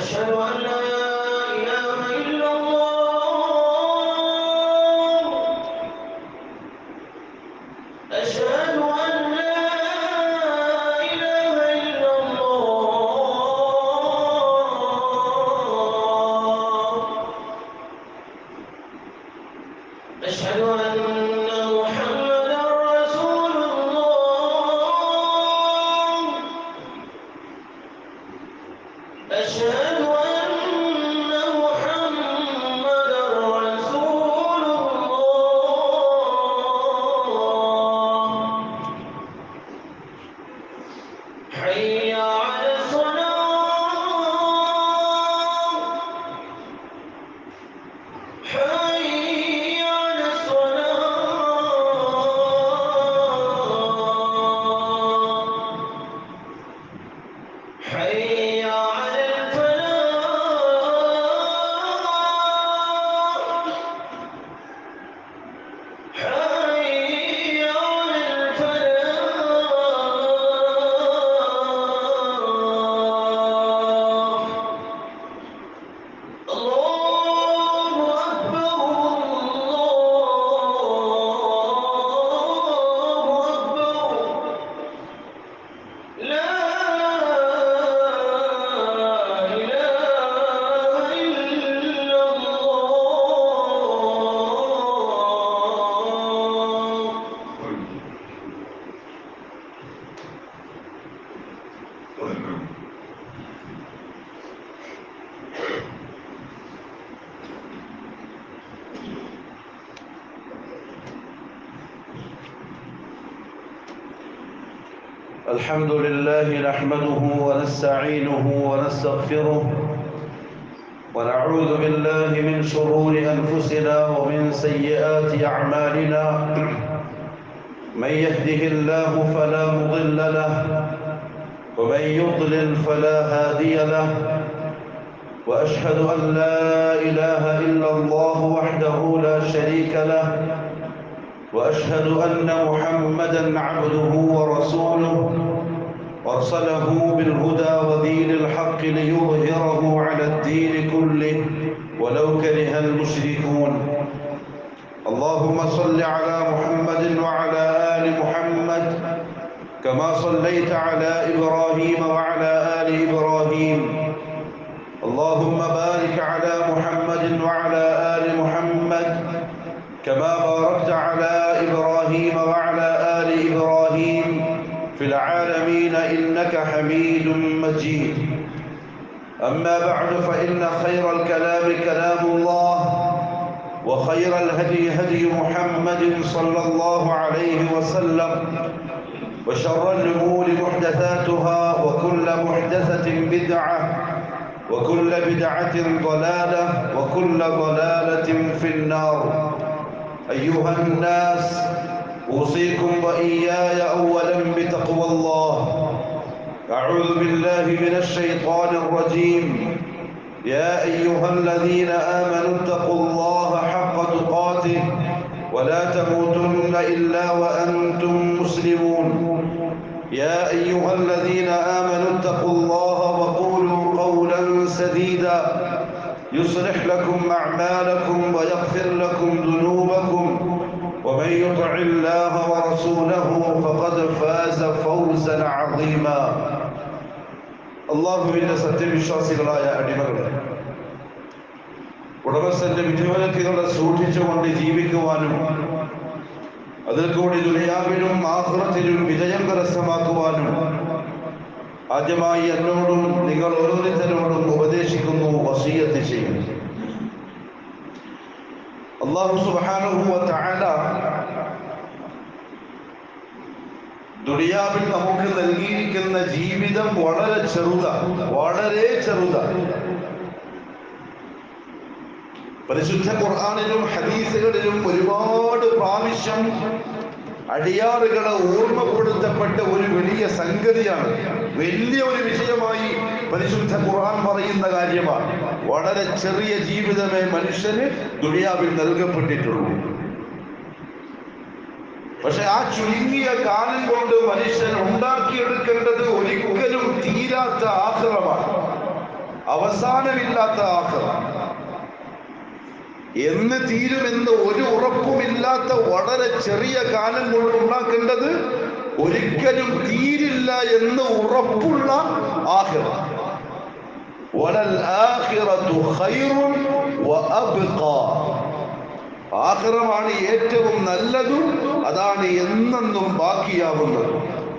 أشهد أن لا إله إلا الله أشهد أن لا إله إلا الله أشهد أن محمدا رسول الله أشهد أن محمدا رسول الله حي على الصلاة حي على الصلاة حي على الفلاح حي على الفلاح الله أكبر الله أكبر لا إله إلا الله الحمد لله نحمده ونستعينه ونستغفره ونعوذ بالله من شرور أنفسنا ومن سيئات أعمالنا من يهده الله فلا مضل له ومن يضلل فلا هادي له وأشهد أن لا إله إلا الله وحده لا شريك له واشهد ان محمدا عبده ورسوله ارسله بالهدى ودين الحق ليظهره على الدين كله ولو كره المشركون اللهم صل على محمد وعلى ال محمد كما صليت على ابراهيم وعلى ال ابراهيم اللهم بارك على محمد وعلى ال محمد كما باركت على إبراهيم وعلى آل إبراهيم في العالمين إنك حميد مجيد أما بعد فإن خير الكلام كلام الله وخير الهدي هدي محمد صلى الله عليه وسلم وشر الأمور محدثاتها وكل محدثة بدعة وكل بدعة ضلالة وكل ضلالة في النار أيها الناس أوصيكم وإياي أولا بتقوى الله أعوذ بالله من الشيطان الرجيم يا أيها الذين آمنوا اتقوا الله حق تقاته ولا تموتن إلا وأنتم مسلمون يا أيها الذين آمنوا اتقوا الله وقولوا قولا سديدا يصلح لكم أعمالكم ويغفر لكم ذنوبكم ومن يطع الله ورسوله فقد فاز فوزا عظيما അള്ളാഹുവിന്റെ സത്യവിശ്വാസികളായ അടിമകളെ ഉടമസ്ഥന്റെ വിധിവിലക്കുകളെ സൂക്ഷിച്ചുകൊണ്ട് ജീവിക്കുവാനും അതിൽ കൂടി ദുനിയാവിലും ആഹ്റത്തിലും വിജയം കരസ്ഥമാക്കുവാനും ആദ്യമായി എന്നോടും നിങ്ങൾ ഓരോരുത്തരോടും ഉപദേശിക്കുന്നു വസീയത്ത് ചെയ്യുന്നു അള്ളാഹു സുബ്ഹാനഹു വ തആല ദുനിയാവിൽ നമുക്ക് നൽകിയിരിക്കുന്ന ജീവിതം വളരെ ചെറുതാണ് വളരെ ചെറുതാണ് പരിശുദ്ധ ഖുർആാനിലും ഹദീസുകളിലും ഒരുപാട് പ്രാവശ്യം അടിയാറുകളെ ഓർമ്മപ്പെടുത്തപ്പെട്ട ഒരു വലിയ സംഗതിയാണ് വലിയ ഒരു വിഷയമായി പരിശുദ്ധ ഖുർആൻ പറയുന്ന കാര്യമാണ് വളരെ ചെറിയ ജീവിതമേ മനുഷ്യന് ദുനിയാവിൽ നൽകപ്പെട്ടിട്ടുള്ളൂ പക്ഷെ ആ ചുരുങ്ങിയ കാലം കൊണ്ട് മനുഷ്യൻ ഉണ്ടാക്കിയെടുക്കേണ്ടത് ഒരിക്കലും തീരാത്ത ആഹ്റമാണ് അവസാനമില്ലാത്ത ആഖിറ എന്ന് തീരുമെന്ന് ഒരു ഉറപ്പുമില്ലാത്ത വളരെ ചെറിയ കാലം കൊണ്ട് ഉണ്ടാക്കേണ്ടത് ഒരിക്കലും തീരില്ല എന്ന് ഉറപ്പുള്ള ആഖിറ വലൽ ആഖിറതു ഖൈറുൻ വഅബ്ഖാ ആഖിറമാണ് ഏറ്റവും നല്ലതും അതാണ് എന്നെന്നും ബാക്കിയാവുന്നത്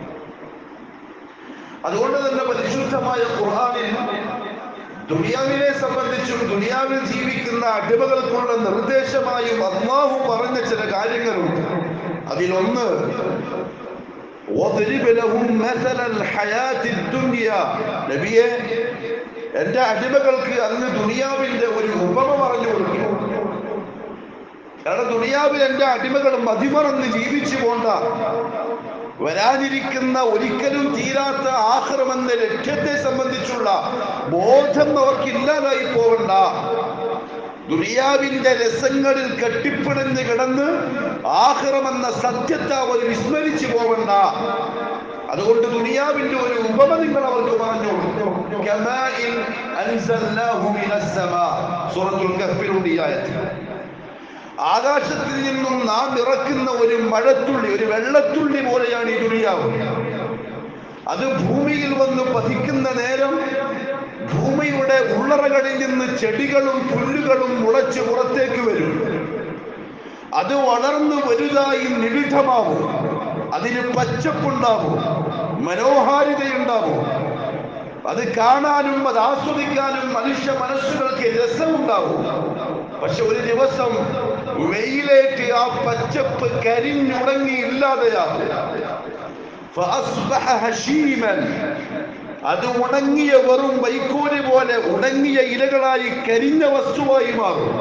അതുകൊണ്ട് തന്നെ പരിശുദ്ധമായ ഖുർആനിൽ ദുനിയാവിനെ സംബന്ധിച്ചും ദുനിയാവിൽ ജീവിക്കുന്ന അടിമകൾക്കുള്ള നിർദ്ദേശമായും അള്ളാഹു പറഞ്ഞ ചില കാര്യങ്ങളുണ്ട് അതിലൊന്ന് وَاضْرِبْ لَهُمْ مَثَلَ الْحَيَاةِ الدُّنْيَا നബിയെ എന്റെ അടിമകൾക്ക് അങ്ങ് ദുനിയാവിന്റെ ഒരു ഉപമ പറഞ്ഞു കൊടുക്കും കാരണം ദുനിയാവിൽ എന്റെ അടിമകൾ മതിമറന്ന് ജീവിച്ചു പോണ്ട വരാനിരിക്കുന്ന ഒരിക്കലും തീരാത്ത ആഹ്റമെന്ന ലക്ഷ്യത്തെ സംബന്ധിച്ചുള്ള ബോധം അവർക്ക് ഇല്ലാതായി പോവണ്ട ദുനിയാവിന്റെ രസങ്ങളിൽ കെട്ടിപ്പിടഞ്ഞ് കിടന്ന് ആഹ്റമെന്ന സത്യത്തെ അവർ വിസ്മരിച്ചു പോവണ്ട അതുകൊണ്ട് ദുനിയാവിന്റെ ഒരു ഉപമ നിങ്ങൾ അവർക്ക് പറഞ്ഞു കമാഇൻ അൻസൽനാഹു മിനസ് സമാ സൂറത്തുൽ കഹ്ഫിലുണ്ട് ഈ ആയത്തിൽ ആകാശത്തിൽ നിന്നും നാം ഇറക്കുന്ന ഒരു മഴത്തുള്ളി ഒരു വെള്ളത്തുള്ളി പോലെയാണ് ഈ ദുനിയാവ് അത് ഭൂമിയിൽ വന്ന് പതിക്കുന്ന നേരം ഭൂമിയുടെ ഉള്ളറകളിൽ നിന്ന് ചെടികളും പുല്ലുകളും മുളച്ച് പുറത്തേക്ക് വരും അത് വളർന്ന് വലുതായി നിബിഡമാവും അതിന് പച്ചപ്പുണ്ടാവും മനോഹാരിതയുണ്ടാവും അത് കാണാനും അത് ആസ്വദിക്കാനും മനുഷ്യ മനസ്സുകൾക്ക് രസമുണ്ടാവും പക്ഷെ ഒരു ദിവസം വെയിലേറ്റ് ആ പച്ചപ്പ് കരിഞ്ഞുണങ്ങി ഇല്ലാതെയാവും فأصبح هشيما. അത് ഉണങ്ങിയ വെറും വൈക്കോല് പോലെ ഉണങ്ങിയ ഇലകളായി കരിഞ്ഞ വസ്തുവായി മാറും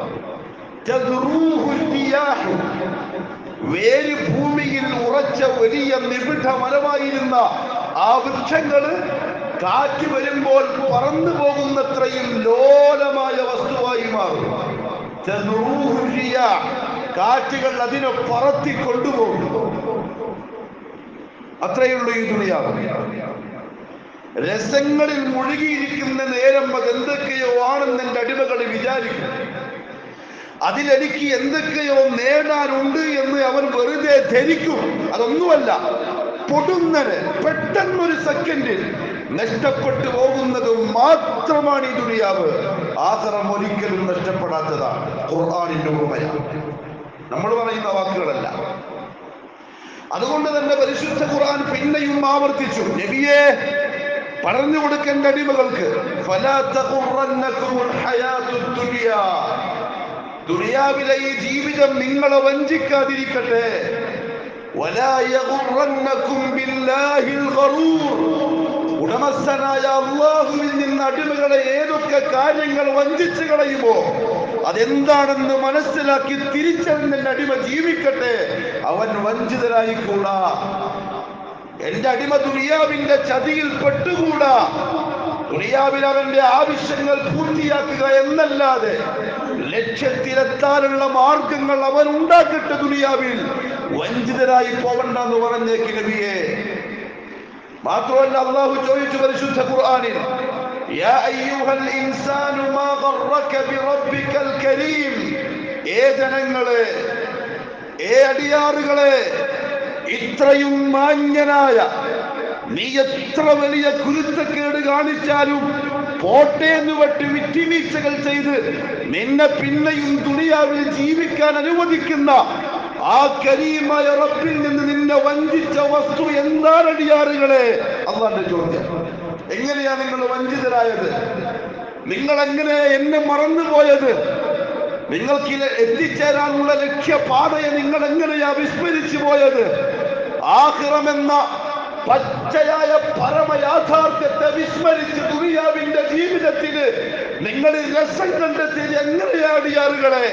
تذروه الرياح. വേര് ഭൂമിയിൽ ഉറച്ച വലിയ നിബിഡ മരമായിരുന്ന ആ വൃക്ഷങ്ങള് കാറ്റ് വരുമ്പോൾ പറന്നു പോകുന്നത്രയും ലോലമായ വസ്തുവായി മാറും تذروه الرياح. കാറ്റുകൾ അതിനെ പറത്തി കൊണ്ടുപോകും അത്രയുള്ളൂ ഈ ദുനിയാവ് രസങ്ങളിൽ മുഴുകിയിരിക്കുന്ന നേരം അത് എന്തൊക്കെയോ ആണെന്ന് എൻ്റെ അടിമകൾ വിചാരിക്കും അതിലെനിക്ക് എന്തൊക്കെയോ നേടാനുണ്ട് എന്ന് അവർ വെറുതെ ധരിക്കും അതൊന്നുമല്ല പൊടുന്നന് പെട്ടെന്നൊരു സെക്കൻഡിൽ നഷ്ടപ്പെട്ടു പോകുന്നത് മാത്രമാണ് ഈ ദുനിയാവ് ആസറം ഒരിക്കലും നഷ്ടപ്പെടാത്തതാണ് ഖുർആാനിന്റെ ഉപമയാണ് നമ്മൾ പറയുന്ന വാക്കുകളല്ല അതുകൊണ്ട് തന്നെ പരിശുദ്ധ ഖുർആൻ പിന്നെയും ആവർത്തിച്ചു നബിയെ പറഞ്ഞു കൊടുക്കേണ്ട അടിമകൾക്ക് ഫലാ തഖുറന്നകുമുൽ ഹയാത്തുദ് ദുനിയാ. ദുനിയാവിലെ ഈ ജീവിതം നിങ്ങളെ വഞ്ചിക്കാതിരിക്കട്ടെ വലാ യഗുറന്നകും ബില്ലാഹിൽ ഗറൂർ. ഉടമസ്ഥനായ അള്ളാഹുവിൽ നിന്ന് അടിമകളെ ഏതൊക്കെ കാര്യങ്ങൾ വഞ്ചിച്ചു കളയുമോ അതെന്താണെന്ന് മനസ്സിലാക്കി തിരിച്ചറിഞ്ഞ അടിമ ജീവിക്കട്ടെ അവൻ വഞ്ചിതരായിക്കൂടാ എന്റെ അടിമ ദുനിയാവിന്റെ ചതിയിൽ പെട്ടുകൂടാ ദുനിയാവിൽ അവന്റെ ആവശ്യങ്ങൾ പൂർത്തിയാക്കുക എന്നല്ലാതെ ലക്ഷ്യത്തിലെത്താനുള്ള മാർഗങ്ങൾ അവൻ ഉണ്ടാക്കട്ടെ ദുനിയാവിൽ വഞ്ചിതരായി പോവണ്ടെന്ന് പറഞ്ഞേക്ക് നബിയെ മാത്രമല്ല അള്ളാഹു ചോദിച്ചു പരിശുദ്ധ ഖുർആനിൽ يا أيها الإنسان ما غرك بربك الكريم ഏ ജനങ്ങളെ ഏ അടിയാറുകളെ ഇത്രയും മാന്യനായ നീ എത്ര വലിയ കുരുത്തക്കേട് കാണിച്ചാലും പോട്ടെ എന്ന് പറ്റി വിട്ടുവീഴ്ചകൾ ചെയ്ത് നിന്നെ പിന്നെയും ദുനിയാവിൽ ജീവിക്കാൻ അനുവദിക്കുന്ന ആ കരീമായ റബ്ബിൽ നിന്ന് നിന്നെ വഞ്ചിച്ച വസ്തു എന്താണ് അടിയാറുകളെ അള്ളാന്റെ ചോദ്യം എങ്ങനെയാ നിങ്ങൾ വഞ്ചിതരായത് നിങ്ങൾ എങ്ങനെ എന്നെ മറന്നുപോയത് നിങ്ങൾക്ക് ഇല- എത്തിച്ചേരാനുള്ള ലക്ഷ്യപാതയെ നിങ്ങൾ എങ്ങനെയാ വിസ്മരിച്ചു പോയത് ആഹിറമെന്ന പച്ചയായ പരമയാഥാർത്ഥ്യത്തെ വിസ്മരിച്ച് ദുനിയാവിന്റെ ജീവിതത്തിന് നിങ്ങൾ രസം കണ്ടെത്തിയത് എങ്ങനെയാടിയാറുകളെ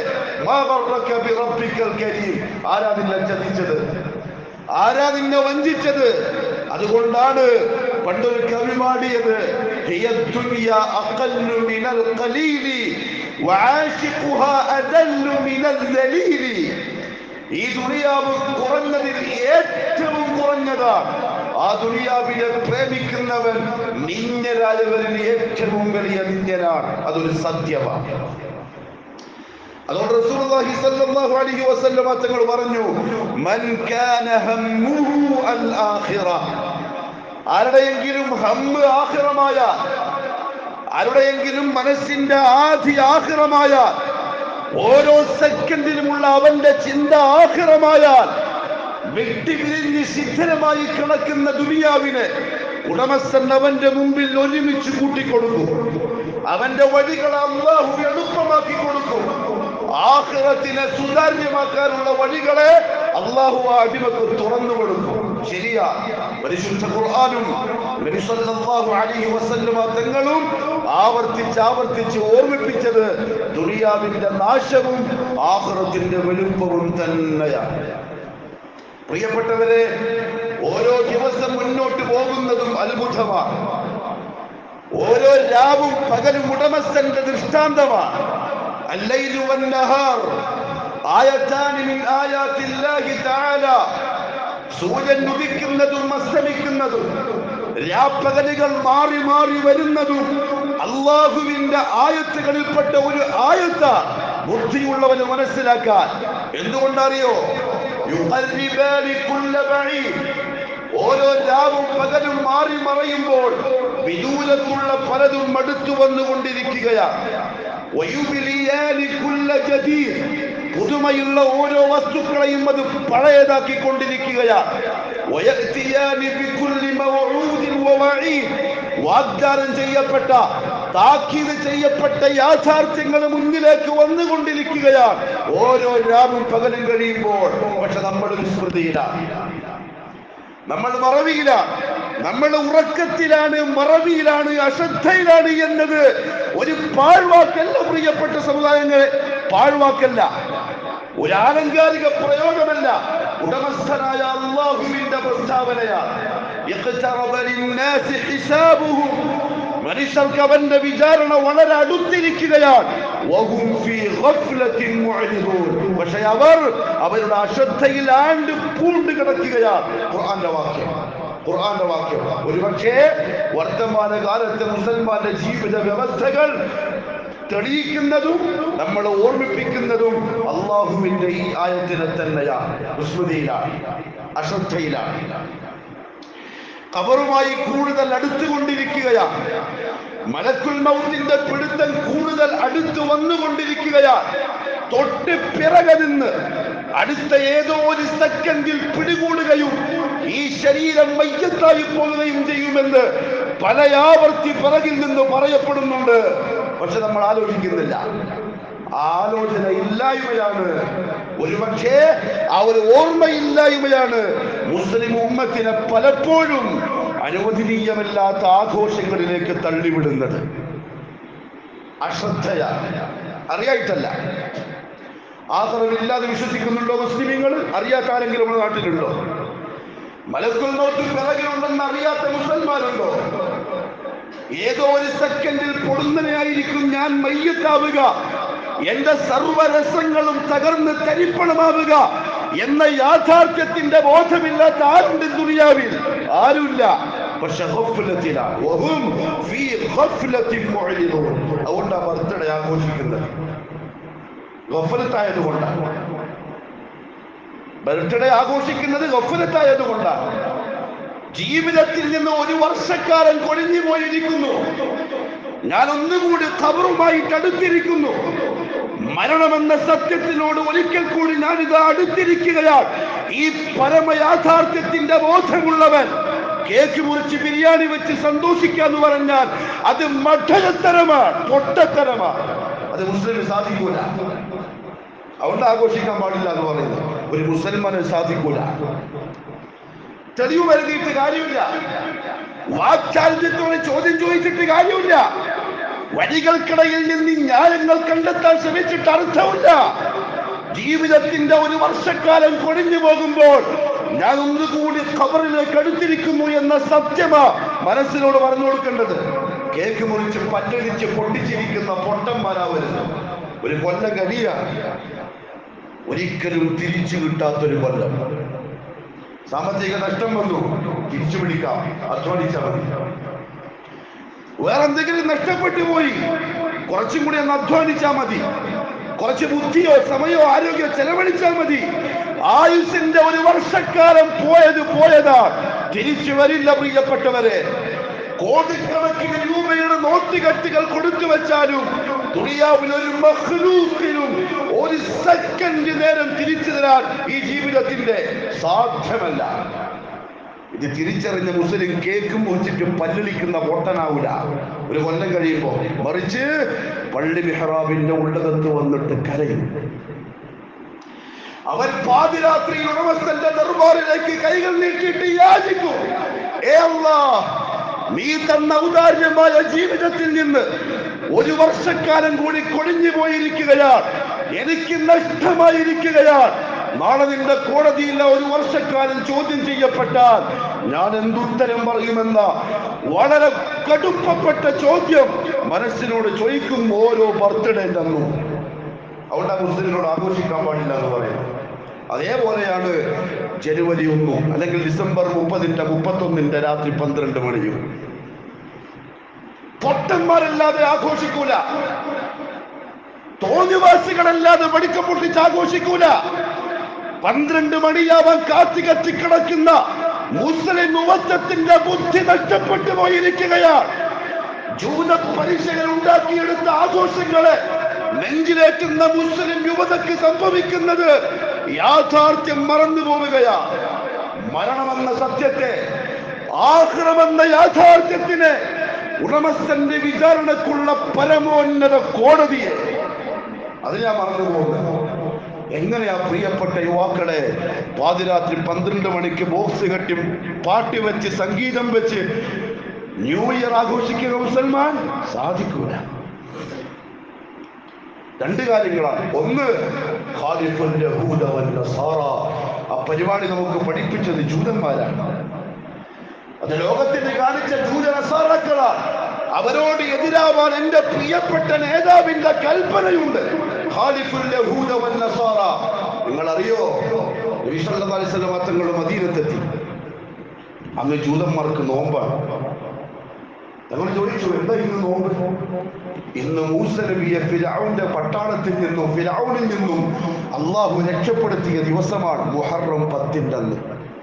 ആരാ നിന്നെ ചതിച്ചത് ആരാ നിന്നെ വഞ്ചിച്ചത് അതുകൊണ്ടാണ് പണ്ടൊരു കവി പാടിയത് "ഹിയ الدنيا أقل من القليل وعاشقها أذل من الذليل." ഈ ദുനിയാവ് കുറഞ്ഞതിൽ ഏറ്റവും കുറഞ്ഞതാണ് ആ ദുനിയാവിനെ പ്രേമിക്കുന്നവൻ നിന്യരായവരിൽ ഏറ്റവും വലിയ നിന്യനാണ് അതൊരു സത്യമാണ് അതുകൊണ്ട് റസൂലുള്ളാഹി സ്വല്ലല്ലാഹു അലൈഹി വസല്ലമ തങ്ങൾ പറഞ്ഞു മൻ കാന ഹമ്മുഹു അൽ ആഖിറ ആരുടെയെങ്കിലും ഹമ്മ് ആഖിറമായ ആരുടെയെങ്കിലും മനസ്സിന്റെ ആദി ആഖിറമായ ഓരോ സെക്കൻഡിലുമുള്ള അവന്റെ ചിന്ത ആഖിറമായാൽ വെട്ടിപിരിഞ്ഞ് ശിഥിലമായി കിടക്കുന്ന ദുനിയാവിനെ ഉടമസ്ഥൻ അവന്റെ മുമ്പിൽ ഒരുമിച്ച് കൂട്ടിക്കൊടുക്കും അവന്റെ വഴികൾ അള്ളാഹു എളുപ്പമാക്കി കൊടുക്കും ആഹ്റത്തിനെ സുതാര്യമാക്കാനുള്ള വഴികളെ അള്ളാഹു ആ അടിമക്ക് തുറന്നു കൊടുക്കും ശരിയാ പരിശുദ്ധ ഖുർആാനും നബി സല്ലല്ലാഹു അലൈഹി വസല്ലമ തങ്ങളും ആവർത്തിച്ച് ആവർത്തിച്ച് ഓർമ്മിപ്പിച്ചത് ദുനിയാവിന്റെ നാശവും ആഹ്റത്തിന്റെ വലുപ്പവും തന്നെയാണ് പ്രിയപ്പെട്ടവരെ ഓരോ ദിവസം മുന്നോട്ട് പോകുന്നതും അത്ഭുതമാണ് ഓരോ രാവും പകലും ഉടമസ്ഥന്റെ ദൃഷ്ടാന്തമാണ് അല്ലൈലു വന്നഹാർ ആയത്താനി മിൻ ആയാത്തില്ലാഹി തആല സൂര്യൻ ഉദിക്കുന്നതും അസ്തമിക്കുന്നതും രാപ്പകലുകൾ മാറി മാറി വരുന്നതും അള്ളാഹുവിന്റെ ആയത്തുകളിൽപ്പെട്ട ഒരു ആയത്ത ബുദ്ധിയുള്ളവന് മനസ്സിലാക്കാൻ എന്തുകൊണ്ടറിയോ യുഖർരിബാനി കുല്ല ബഈദ് ഓരോ രാവും പകലും മാറി മറയുമ്പോൾ വിദൂരത്തുള്ള പലതും അടുത്തു വന്നുകൊണ്ടിരിക്കുകയാണ് വയുബിലിയാനി കുല്ല ജദീദ് പുതുമയുള്ള ഓരോ വസ്തുക്കളെയും അത് പഴയതാക്കിക്കൊണ്ടിരിക്കുകയാണ് വയഅ്തിയാനി ബികുല്ലി മവഊദിൻ വവഈദ് വാഗ്ദാനം ചെയ്യപ്പെട്ട താക്കീത് ചെയ്യപ്പെട്ട യാഥാർത്ഥ്യങ്ങൾ മുന്നിലേക്ക് വന്നുകൊണ്ടിരിക്കുകയാണ് ഓരോ രാവും പകലും കഴിയുമ്പോൾ പക്ഷെ നമ്മൾ വിസ്മൃതിയിലാണ് നമ്മൾ മറവിയിലാണ് നമ്മൾ ഉറക്കത്തിലാണ് മറവിയിലാണ് അശ്രദ്ധയിലാണ് എന്നത് ഒരു പാഴ്വാക്കല്ല പ്രിയപ്പെട്ട സമുദായങ്ങളെ പാഴ്വാക്കല്ല ഒരു ആലങ്കാരിക പ്രയോഗമല്ല ഉടമസ്ഥനായ അള്ളാഹുവിന്റെ പ്രസ്താവനയാണ് ഇഖ്തറബ ലിന്നാസി ഹിസാബുഹും മനുഷ്യർക്ക് അവന്റെ വിചാരണ വളരെ അടുത്തിരിക്കുകയാണ് വഹും ഫീ ഗഫ്ലത്തിൻ മുഅ്രിദൂൻ. പക്ഷേ അവർ അവരുടെ അശ്രദ്ധയിൽ ആണ്ട് പൂണ്ട് കിടക്കുകയാണ് ഖുർആന്റെ വാക്യം ഖുർആന്റെ വാക്യം ഒരുപക്ഷേ വർത്തമാന കാലത്തെ മുസൽമാന്റെ ജീവിത വ്യവസ്ഥകൾ തെളിയിക്കുന്നതും നമ്മളെ ഓർമ്മിപ്പിക്കുന്നതും അള്ളാഹുവിന്റെ ഈ ആയത്തിനെ തന്നെയാണ് വിസ്മൃതിയിലാണ് അശ്രദ്ധയിലാണ് ഖബറുമായി കൂടുതൽ അടുത്തുകൊണ്ടിരിക്കുകയാണ് മലക്കുൽ മൗത്തിന്റെ പിടുത്തം കൂടുതൽ അടുത്തു വന്നുകൊണ്ടിരിക്കുകയാണ് തൊട്ട് പിറകെ നിന്ന് അടുത്ത ഏതോ ഒരു സെക്കൻഡിൽ പിടികൂടുകയും ഈ ശരീരം മയ്യത്തായി പോകുകയും ചെയ്യുമെന്ന് പല ആവർത്തി പിറകിൽ നിന്ന് പറയപ്പെടുന്നുണ്ട് പക്ഷെ നമ്മൾ ആലോചിക്കുന്നില്ല ആലോചന ഇല്ലായ്മയാണ് ഒരുപക്ഷേ ആ ഒരു ഓർമ്മയില്ലായ്മയാണ് മുസ്ലിം ഉമ്മത്തിനെ പലപ്പോഴും അനുവദനീയമല്ലാത്ത ആഘോഷങ്ങളിലേക്ക് തള്ളിവിടുന്നത് അശ്രദ്ധയ അറിയായിട്ടല്ല ആസറവില്ലാതെ വിശ്വസിക്കുന്നുണ്ടോ മുസ്ലിമീങ്ങൾ അറിയാത്ത ആരെങ്കിലും നമ്മുടെ നാട്ടിലുണ്ടോ മലക്കുൽ നോട്ട് പിറകിലുണ്ടെന്ന് അറിയാത്ത മുസൽമാരുണ്ടോ ഏതോ ഒരു സെക്കൻഡിൽ പൊടുന്നനെയായിരിക്കും ഞാൻ മയ്യത്താവുക എന്റെ സർവരസങ്ങളും തകർന്ന് തരിപ്പണമാവുക എന്ന യാഥാർത്ഥ്യത്തിന്റെ ബോധമില്ലാത്ത ആരുണ്ട് ദുനിയാവിൽ ആരുമില്ല പക്ഷെ ഗഫ്ലത്തിലാണ്. വഹും ഫീ ഗഫ്ലത്തിൻ മുഅ്രിദൂൻ. അതുകൊണ്ടാ ബർത്ത്ഡേ ആഘോഷിക്കുന്നത് ഗഫലത്തായത് കൊണ്ടാണ് ബർത്ത്ഡേ ആഘോഷിക്കുന്നത് ഗഫലത്തായത് കൊണ്ടാണ് ജീവിതത്തിൽ നിന്ന് ഒരു വർഷക്കാലം കൊഴിഞ്ഞു പോയിരിക്കുന്നു ഞാൻ ഒന്നുകൂടി ഖബറുമായിട്ട് അടുത്തിരിക്കുന്നു മരണമെന്ന സത്യത്തിനോട് ഒരിക്കൽ കൂടി ഞാനിത് അടുത്തിരിക്കുകയാണ് ഈ പരമയാഥാർത്ഥ്യത്തിന്റെ ബോധമുള്ളവൻ കേക്ക് മുറിച്ച് ബിരിയാണി വെച്ച് സന്തോഷിക്കാന്ന് പറഞ്ഞാൽ അത് മഠനത്തരമാണ് പൊട്ടത്തരമാണ് അത് മുസ്ലിം സാധിക്കൂല അതുകൊണ്ട് ആഘോഷിക്കാൻ പാടില്ല എന്ന് പറയുന്നത് ഒരു മുസൽമാന് സാധിക്കൂല തെളിവ് വരുത്തിയിട്ട് കാര്യമില്ല വാക്ചാരിത്യത്തോടെ ചോദ്യം ചോദിച്ചിട്ട് കാര്യമില്ല വഴികൾക്കിടയിൽ നിന്ന് ന്യായങ്ങൾ കണ്ടെത്താൻ ശ്രമിച്ചിട്ട് അർത്ഥമില്ല ജീവിതത്തിന്റെ ഒരു വർഷക്കാലം കൊടിഞ്ഞു പോകുമ്പോൾ ഞാൻ ഒന്നുകൂടി ഖബറിലേക്ക് അടുത്തിരിക്കുന്നു എന്ന സത്യമാ മനസ്സിനോട് പറഞ്ഞു കൊടുക്കേണ്ടത് കേക്ക് മുറിച്ച് പല്ലടിച്ച് പൊട്ടിച്ചിരിക്കുന്ന പൊട്ടന്മാരാവരുത് ഒരു കൊല്ലം കഴിയാണ് ഒരിക്കലും തിരിച്ചു കിട്ടാത്തൊരു കൊല്ലം സാമ്പത്തിക നഷ്ടം വന്നു തിരിച്ചു പിടിക്കാം അധ്വാനിച്ചാൽ മതി വേറെ എന്തെങ്കിലും നഷ്ടപ്പെട്ടു പോയി കുറച്ചും കൂടി ഒന്ന് അധ്വാനിച്ചാൽ മതി കുറച്ച് ബുദ്ധിയോ സമയോ ആരോഗ്യമോ ചെലവഴിച്ചാൽ മതി ആയുസിന്റെ ഒരു വർഷക്കാലം പോയത് പോയതാ തിരിച്ചു വരില്ല പ്രിയപ്പെട്ടവരെ കോടിക്കണക്കിന് രൂപയുടെ നോട്ടുകെട്ടുകൾ കൊടുത്തു വെച്ചാലും ദുനിയാവിൽ ഒരു മഹ്ലൂക്കിനും ഒരു സെക്കൻഡ് നേരം തിരിച്ചു തരാൻ ഈ ജീവിതത്തിന്റെ സാധ്യമല്ല ഇത് തിരിച്ചറിഞ്ഞ മുസ്ലിം കേക്കും മുറിച്ചിട്ട് പല്ലിളിക്കുന്ന പൊട്ടനാവൂല ഒരു കൊല്ലം കഴിയുമ്പോ മറിച്ച് പള്ളി മെഹ്റാബിന്റെ ഉള്ളകത്ത് വന്നിട്ട് കരയും അവൻ പാതിരാത്രിയിൽ ഉടമസ്ഥന്റെ ദർബാറിലേക്ക് കൈകൾ നീട്ടിയിട്ട് യാചിക്കും ഏ അല്ലാ, നീ തന്ന ഔദാര്യമായ ജീവിതത്തിൽ നിന്ന് ഒരു വർഷക്കാലം കൂടി കൊഴിഞ്ഞു പോയിരിക്കുകയാണ് എനിക്ക് നഷ്ടമായിരിക്കുകയാണ് നാളെ നിന്റെ കോടതിയില്ല ഒരു വർഷക്കാലം ചോദ്യം ചെയ്യപ്പെട്ടാൽ ഞാൻ എന്തുത്തരം പറയുമെന്ന വളരെ കടുപ്പപ്പെട്ട ചോദ്യം മനസ്സിനോട് ചോദിക്കും ഓരോ ബർത്ത്ഡേ തന്നു അവിടെ മുസ്ലിങ്ങളോട് ആഘോഷിക്കാൻ പാടില്ല എന്ന് പറയുന്നത് അതേപോലെയാണ് ജനുവരി ഒന്നും അല്ലെങ്കിൽ ഡിസംബർ മുപ്പതിന്റെ മുപ്പത്തൊന്നിന്റെ രാത്രി പന്ത്രണ്ട് മണിയും പൊട്ടന്മാരല്ലാതെ ആഘോഷിക്കൂല തോന്നിവാസികളല്ലാതെ വെടിക്കം പൊട്ടിച്ച് ആഘോഷിക്കൂല പന്ത്രണ്ട് മണിയാവാൻ കാത്തി കത്തി കിടക്കുന്ന മുസ്ലിം യുവത്വത്തിന്റെ ബുദ്ധി നഷ്ടപ്പെട്ടു പോയിരിക്കുകയാണ് ജൂത പരീക്ഷകൾ ഉണ്ടാക്കിയെടുത്ത ആഘോഷങ്ങളെ നെഞ്ചിലേറ്റുന്ന മുസ്ലിം യുവതയ്ക്ക് സംഭവിക്കുന്നത് യാഥാർത്ഥ്യം മറന്നു പോവുകയാ മരണമെന്ന സത്യത്തെ ആഹ്റമെന്ന യാഥാർത്ഥ്യത്തിനെ ഉടമസ്ഥന്റെ വിചാരണക്കുള്ള പരമോന്നത കോടതിയെ അത് ഞാൻ മറന്നു പോകുന്നത് എങ്ങനെയാ പ്രിയപ്പെട്ട യുവാക്കളെ പാതിരാത്രി പന്ത്രണ്ട് മണിക്ക് ബോക്സ് കെട്ടി പാട്ട് വെച്ച് സംഗീതം വെച്ച് ന്യൂ ഇയർ ആഘോഷിക്കുക മുസൽമാൻ സാധിക്കൂല രണ്ട് കാര്യങ്ങളാണ് ഒന്ന് ഖാലിഫുൽ യഹൂദ വൻ നസാറ. ആ പരിപാടി നമുക്ക് പഠിപ്പിച്ചത് ജൂതന്മാരാണ് അത് ലോകത്തിന് കാണിച്ച ജൂത നസാറാക്കളാണ് അവരോട് എതിരാവാൻ എന്റെ പ്രിയപ്പെട്ട നേതാവിന്റെ കൽപ്പനയുണ്ട് ഖാലിഫുൽ യഹൂദ വൻ നസാറ. നിങ്ങൾ അറിയോ തങ്ങൾ മദീനത്തെത്തി അന്ന് ജൂതന്മാർക്ക് നോമ്പാണ് ഞങ്ങൾ ചോദിച്ചു എന്താ ഇന്ന് നോമ്പ് ഇന്ന് മൂസ നബിയെ ഫിരൗന്റെ പട്ടാളത്തിൽ നിന്നും ഫിരൗനിൽ നിന്നും അള്ളാഹു രക്ഷപ്പെടുത്തിയ ദിവസമാണ് മുഹറം പത്തിന്റെ അന്ന്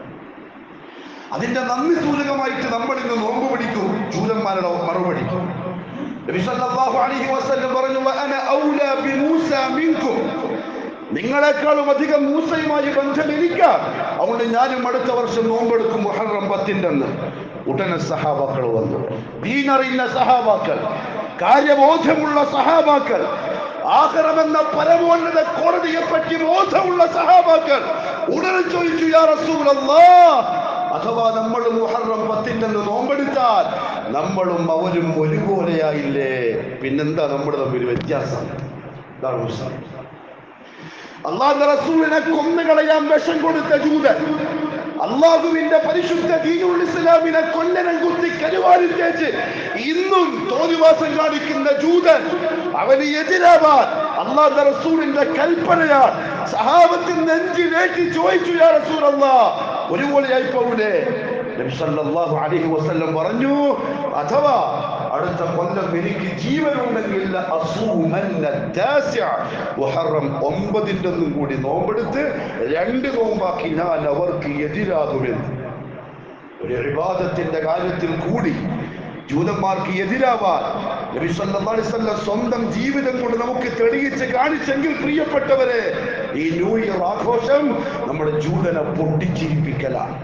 അതിന്റെ നന്ദി സൂചകമായിട്ട് നമ്മൾ ഇന്ന് നോമ്പ് പിടിക്കും ജൂതന്മാരുടെ മറുപടി നബി സല്ലല്ലാഹു അലൈഹി വസല്ലം പറഞ്ഞു "വഅന ഔലാ ബിമൂസ മിൻകും നിങ്ങളെക്കാളും അധികം മൂസയുമായി ബന്ധം എനിക്കാണ് അതുകൊണ്ട് ഞാനും അടുത്ത വർഷം നോമ്പെടുക്കും മുഹറം പത്തിന്റെ അന്ന് ഉടനെ സഹാബാക്കൾ വന്നു ദീനറിയുന്ന സഹാബാക്കൾ കാര്യബോധമുള്ള സഹാബാക്കൾ ആഹ്റമെന്ന പരമോന്നത കോടതിയെ പറ്റി ബോധമുള്ള സഹാബാക്കൾ ഉടനെ ചോദിച്ചു യാ റസൂലല്ലാ അഥവാ നമ്മൾ മുഹറം പത്തിന്റെ അന്ന് നോമ്പെടുത്താൽ നമ്മളും അവരും ഒരുപോലെയായില്ലേ പിന്നെന്താ നമ്മുടെ തമ്മിൽ വ്യത്യാസം ഇതാണ് മുസ്ലിം അള്ളാഹുന്റെ റസൂലിനെ കൊന്നുകളയാൻ വിഷം കൊടുത്ത ജൂതൻ അള്ളാഹുവിന്റെ പരിശുദ്ധ ദീനുൽ ഇസ്ലാമിനെ കൊല്ലനം കുത്തി കരുവാരി തേച്ച് ഇന്നും തോന്നിവാസം കാണിക്കുന്ന ജൂതൻ അവന് എതിരാവാൻ അള്ളാഹുന്റെ റസൂലിന്റെ കൽപ്പനയാൽ സഹാബത്തിൽ നെഞ്ചിലേറ്റി ചോദിച്ചു യാ റസൂൽ അല്ലാ ഒരുപോലെയായി പോകൂലേ നബി സല്ലല്ലാഹു അലൈഹി വസല്ലം പറഞ്ഞു അഥവാ അടുത്ത കൊല്ലം എനിക്ക് ജീവനുണ്ടെങ്കിൽ അസൂമന്ന താസിഅ. മുഹറം ഒമ്പതിൻ്റെ ഒന്നും കൂടി നോമ്പെടുത്ത് രണ്ട് നോമ്പാക്കി ഞാൻ അവർക്ക് എതിരാകുമെന്ന് ഒരു വിവാദത്തിന്റെ കാര്യത്തിൽ കൂടി ജൂതന്മാർക്ക് എതിരാവാൻ നബി സല്ലല്ലാഹു അലൈഹി വസല്ലം സ്വന്തം ജീവിതം കൊണ്ട് നമുക്ക് തെളിയിച്ച് കാണിച്ചെങ്കിൽ പ്രിയപ്പെട്ടവരെ ഈ ന്യൂ ഇയർ ആഘോഷം നമ്മുടെ ജൂതനെ പൊട്ടിച്ചിരിപ്പിക്കലാണ്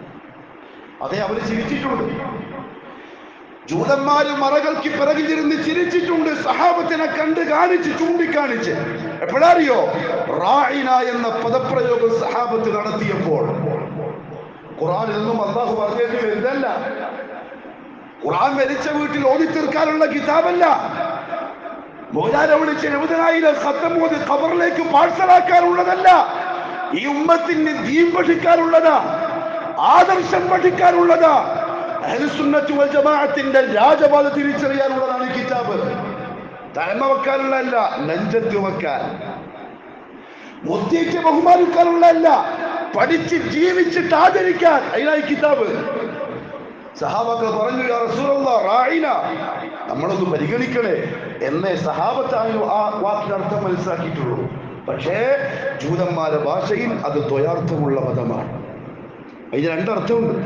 അതെ അവർ ചിരിച്ചിട്ടുണ്ട് ജൂതന്മാര് മറകൾക്ക് പിറകിലിരുന്ന് ചിരിച്ചിട്ടുണ്ട് സഹാബത്തിനെ കണ്ട് കാണിച്ച് ചൂണ്ടിക്കാണിച്ച് എപ്പോഴറിയോ റായിന എന്ന പദപ്രയോഗം സഹാബത്ത് നടത്തിയപ്പോൾ ഖുറാനിൽ നിന്നും അള്ളാഹു പറഞ്ഞേണ്ടി വരുന്നല്ല ഖുറാൻ മരിച്ച വീട്ടിൽ ഓടി തീർക്കാനുള്ള കിതാബല്ല മോലാരെ വിളിച്ച് എഴുപതിനായിരം ഖത്തം മോദി ഖബറിലേക്ക് പാഴ്സലാക്കാനുള്ളതല്ല ഈ ഉമ്മത്തിന് ദീൻ പഠിക്കാനുള്ളതാ ആദർശം പഠിക്കാനുള്ളതാ അഹ്ലുസുന്നത്ത് വൽ ജമാഅത്തിന്റെ രാജപാത തിരിച്ചറിയാനുള്ളതാണ് ഈ കിതാബ് തലമ വെക്കാനുള്ളതല്ല നെഞ്ചത്ത് വെക്കാൻ മുത്തിയിട്ട് ബഹുമാനിക്കാനുള്ളതല്ല പഠിച്ച് ജീവിച്ചിട്ട് ആദരിക്കാൻ അതിനായി കിതാബ് സഹാബാക്കൾ പറഞ്ഞു യാ റസൂലല്ലാ റായിന നമ്മളൊന്ന് പരിഗണിക്കണേ എന്നേ സഹാബത്തായാലും ആ വാക്കിന് അർത്ഥം മനസ്സിലാക്കിയിട്ടുള്ളൂ പക്ഷേ ജൂതന്മാരുടെ ഭാഷയിൽ അത് ദ്വയാർത്ഥമുള്ള പദമാണ് അതിന് രണ്ടർത്ഥമുണ്ട്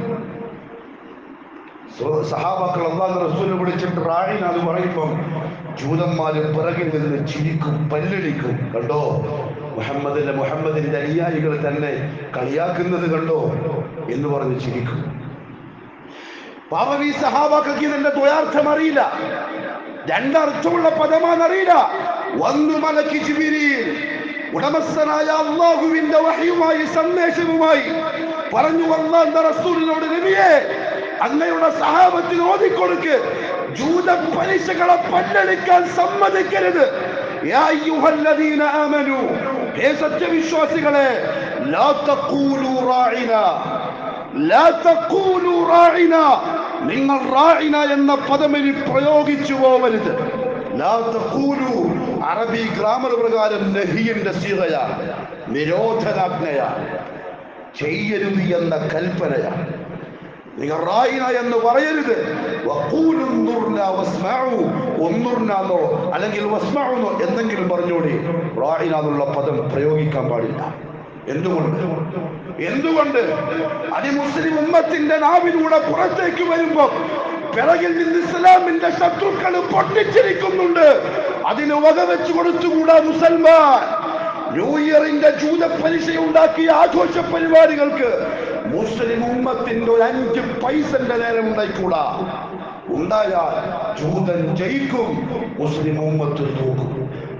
സോ- സഹാബാക്കൾ അള്ളാഹ് റസൂലിനെ വിളിച്ചിട്ട് റായിന എന്ന് പറയുമ്പം ജൂതന്മാര് പിറകിൽ നിന്ന് ചിരിക്കും പല്ലടിക്കും കണ്ടോ മുഹമ്മദിന്റെ മുഹമ്മദിന്റെ അനുയായികൾ തന്നെ കളിയാക്കുന്നത് കണ്ടോ എന്ന് പറഞ്ഞ് ചിരിക്കും പാവം ഈ സഹാബാക്കൾക്ക് ഇതിന്റെ ദ്വയാർത്ഥം അറിയില്ല രണ്ടർത്ഥമുള്ള പദമാണെന്നറിയില്ല ഒന്ന് മലക്ക് ജിബിരിയിൽ ഉടമസ്ഥനായ അള്ളാഹുവിന്റെ വഹയുമായി സന്ദേശവുമായി പറഞ്ഞു അള്ളാന്റെ റസൂലിനോട് നബിയെ അങ്ങയുടെ സഹാബത്തിന് ഓതിക്കൊടുക്ക് ജൂത പലിശകളെ പല്ലടിക്കാൻ സമ്മതിക്കരുത് യാ അയ്യുഹല്ലദീന ആമനു ഹേ സത്യവിശ്വാസികളെ ലാ തഖൂലു റാഇന ലാ തഖൂലു റാഇന നിങ്ങൾ റാഇന എന്ന പദമിനി പ്രയോഗിച്ചു പോവരുത് ലാ തഖൂലു അറബി ഗ്രാമർ പ്രകാരം നഹിയുടെ സീറയാണ് നിരോധനാജ്ഞയാണ് ചെയ്യരുത് എന്ന കൽപ്പനയാണ് നിങ്ങൾ റായിന എന്ന് പറയരുത് വഖൂലു ഉൻദുർന വസ്മഉ ഉൻദുർനാന്നോ അല്ലെങ്കിൽ വസ്മഉന്നോ എന്തെങ്കിലും പറഞ്ഞോടി റായിന എന്നുള്ള പദം പ്രയോഗിക്കാൻ പാടില്ല എന്തുകൊണ്ട് എന്തുകൊണ്ട് അതിമുസ്ലിം ഉമ്മത്തിന്റെ നാവിലൂടെ പുറത്തേക്ക് വരുമ്പോ പിറകിൽ നിന്ന് ഇസ്ലാമിന്റെ ശത്രുക്കൾ പൊട്ടിച്ചിരിക്കുന്നുണ്ട് അതിന് വകവെച്ചു കൊടുത്തുകൂടാ മുസൽമാൻ ന്യൂ ഇയറിന്റെ ജൂത പലിശ ഉണ്ടാക്കിയ ആഘോഷ പരിപാടികൾക്ക് മുസ്ലിം ഉമ്മത്തിന്റെ ഒരു അഞ്ച് പൈസന്റെ നേരം ഉണ്ടായിക്കൂടാ ഉണ്ടായാൽ ജൂതൻ ജയിക്കും മുസ്ലിം ഉമ്മത്ത് തോക്കും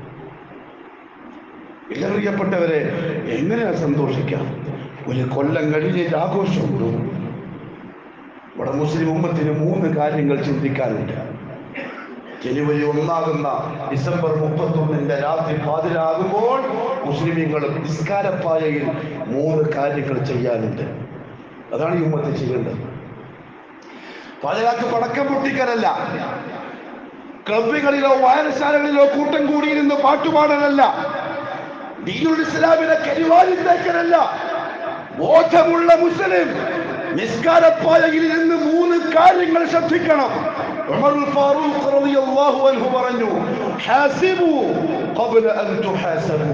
ഇല്ല പ്രിയപ്പെട്ടവരെ എങ്ങനെയാ സന്തോഷിക്കാം ഒരു കൊല്ലം കഴിഞ്ഞിട്ട് ആഘോഷമുണ്ടോ ഇവിടെ മുസ്ലിം ഉമ്മത്തിന് മൂന്ന് കാര്യങ്ങൾ ചിന്തിക്കാനുണ്ട് ജനുവരി ഒന്നാകുന്ന ഡിസംബർ മുപ്പത്തൊന്നിന്റെ രാത്രി പാതിരാകുമ്പോൾ മുസ്ലിമീങ്ങൾ നിസ്കാരപ്പായയിൽ മൂന്ന് കാര്യങ്ങൾ ചെയ്യാനുണ്ട് അതാണ് ഈ ഉമ്മത്ത് ചെയ്യേണ്ടത് പാതിരാക്ക് പടക്കം പൊട്ടിക്കലല്ല ക്ലബുകളിലോ വായനശാലകളിലോ കൂട്ടം കൂടിയിരുന്ന് പാട്ടുപാടലല്ല ദീനുൽ ഇസ്ലാമിനെ കരിവാരിത്തേക്കലല്ല ബോധമുള്ള മുസ്ലിം നിസ്കാരപ്പായയിൽ നിന്ന് മൂന്ന് കാര്യങ്ങൾ ശ്രദ്ധിക്കണം ഉമറുൽ ഫാറൂഖ് റളിയല്ലാഹു അൻഹു പറഞ്ഞു ഹാസിബു ഖബ്ല അൻ തുഹാസബു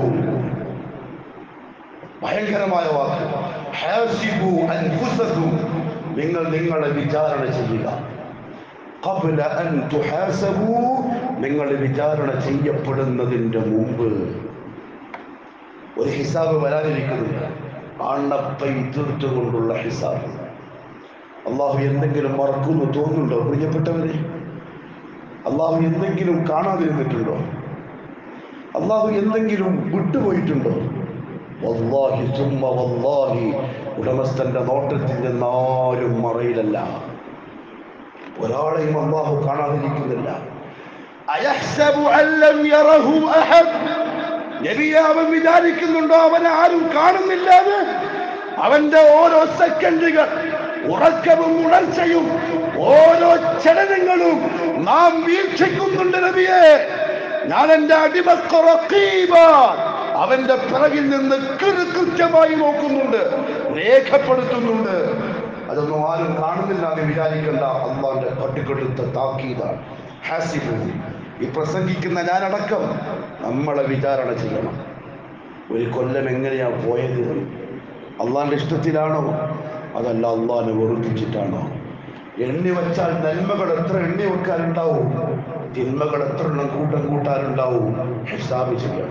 ഭയങ്കരമായ വാക്ക് ഹാസിബു അൻഫുസകും നിങ്ങൾ നിങ്ങളെ വിചാരണ ചെയ്യുക ഖബ്ല അൻ തുഹാസബു നിങ്ങൾ വിചാരണ ചെയ്യപ്പെടുന്നതിന്റെ മുമ്പ് ഒരു ഹിസാബ് വരാനിരിക്കുന്നുണ്ട് അണപ്പൈ തീർത്തുകൊണ്ടുള്ള ഹിസാബ് അള്ളാഹു എന്തെങ്കിലും മറക്കുന്നു തോന്നുന്നുണ്ടോ പ്രിയപ്പെട്ടവരെ അള്ളാഹു എന്തെങ്കിലും കാണാതിരുന്നിട്ടുണ്ടോ അള്ളാഹു എന്തെങ്കിലും വിട്ടുപോയിട്ടുണ്ടോ വല്ലാഹി സുമ്മ വല്ലാഹി ഉടമസ്ഥന്റെ നോട്ടത്തിൽ നിന്ന് ആരും മറയിലല്ല ഒരാളെയും അള്ളാഹു കാണാതിരിക്കുന്നില്ല അയഹ്സബു അല്ലം യറഹു അഹദ് നബിയെ അവൻ വിചാരിക്കുന്നുണ്ടോ അവനെ ആരും കാണുന്നില്ലാന്ന് അവന്റെ ഓരോ സെക്കൻഡുകൾ ഉറക്കവും ഉണർച്ചയും ഓരോ ചലനങ്ങളും നാം വീക്ഷിക്കുന്നുണ്ട് നബിയെ ഞാൻ എന്റെ അടിമക്കുറക്കീബ അവന്റെ പിറകിൽ നിന്ന് കൃത്യമായി നോക്കുന്നുണ്ട് രേഖപ്പെടുത്തുന്നുണ്ട് അതൊന്നും ആരും കാണുന്നില്ല എന്ന് വിചാരിക്കേണ്ട അള്ളാന്റെ പട്ടിക്കെടുത്ത താക്കീതാണ് ഹാസിബു ഈ പ്രസംഗിക്കുന്ന ഞാനടക്കം നമ്മളെ വിചാരണ ചെയ്യണം ഒരു കൊല്ലം എങ്ങനെയാ പോയത് അള്ളാന്റെ ഇഷ്ടത്തിലാണോ അതല്ല അള്ളാഹിനെ വെറുപ്പിച്ചിട്ടാണോ എണ്ണി വെച്ചാൽ നന്മകൾ എത്ര എണ്ണി വെക്കാനുണ്ടാവും തിന്മകൾ എത്ര എണ്ണം കൂട്ടം കൂട്ടാനുണ്ടാവും ഹിസാബ് ചെയ്യണം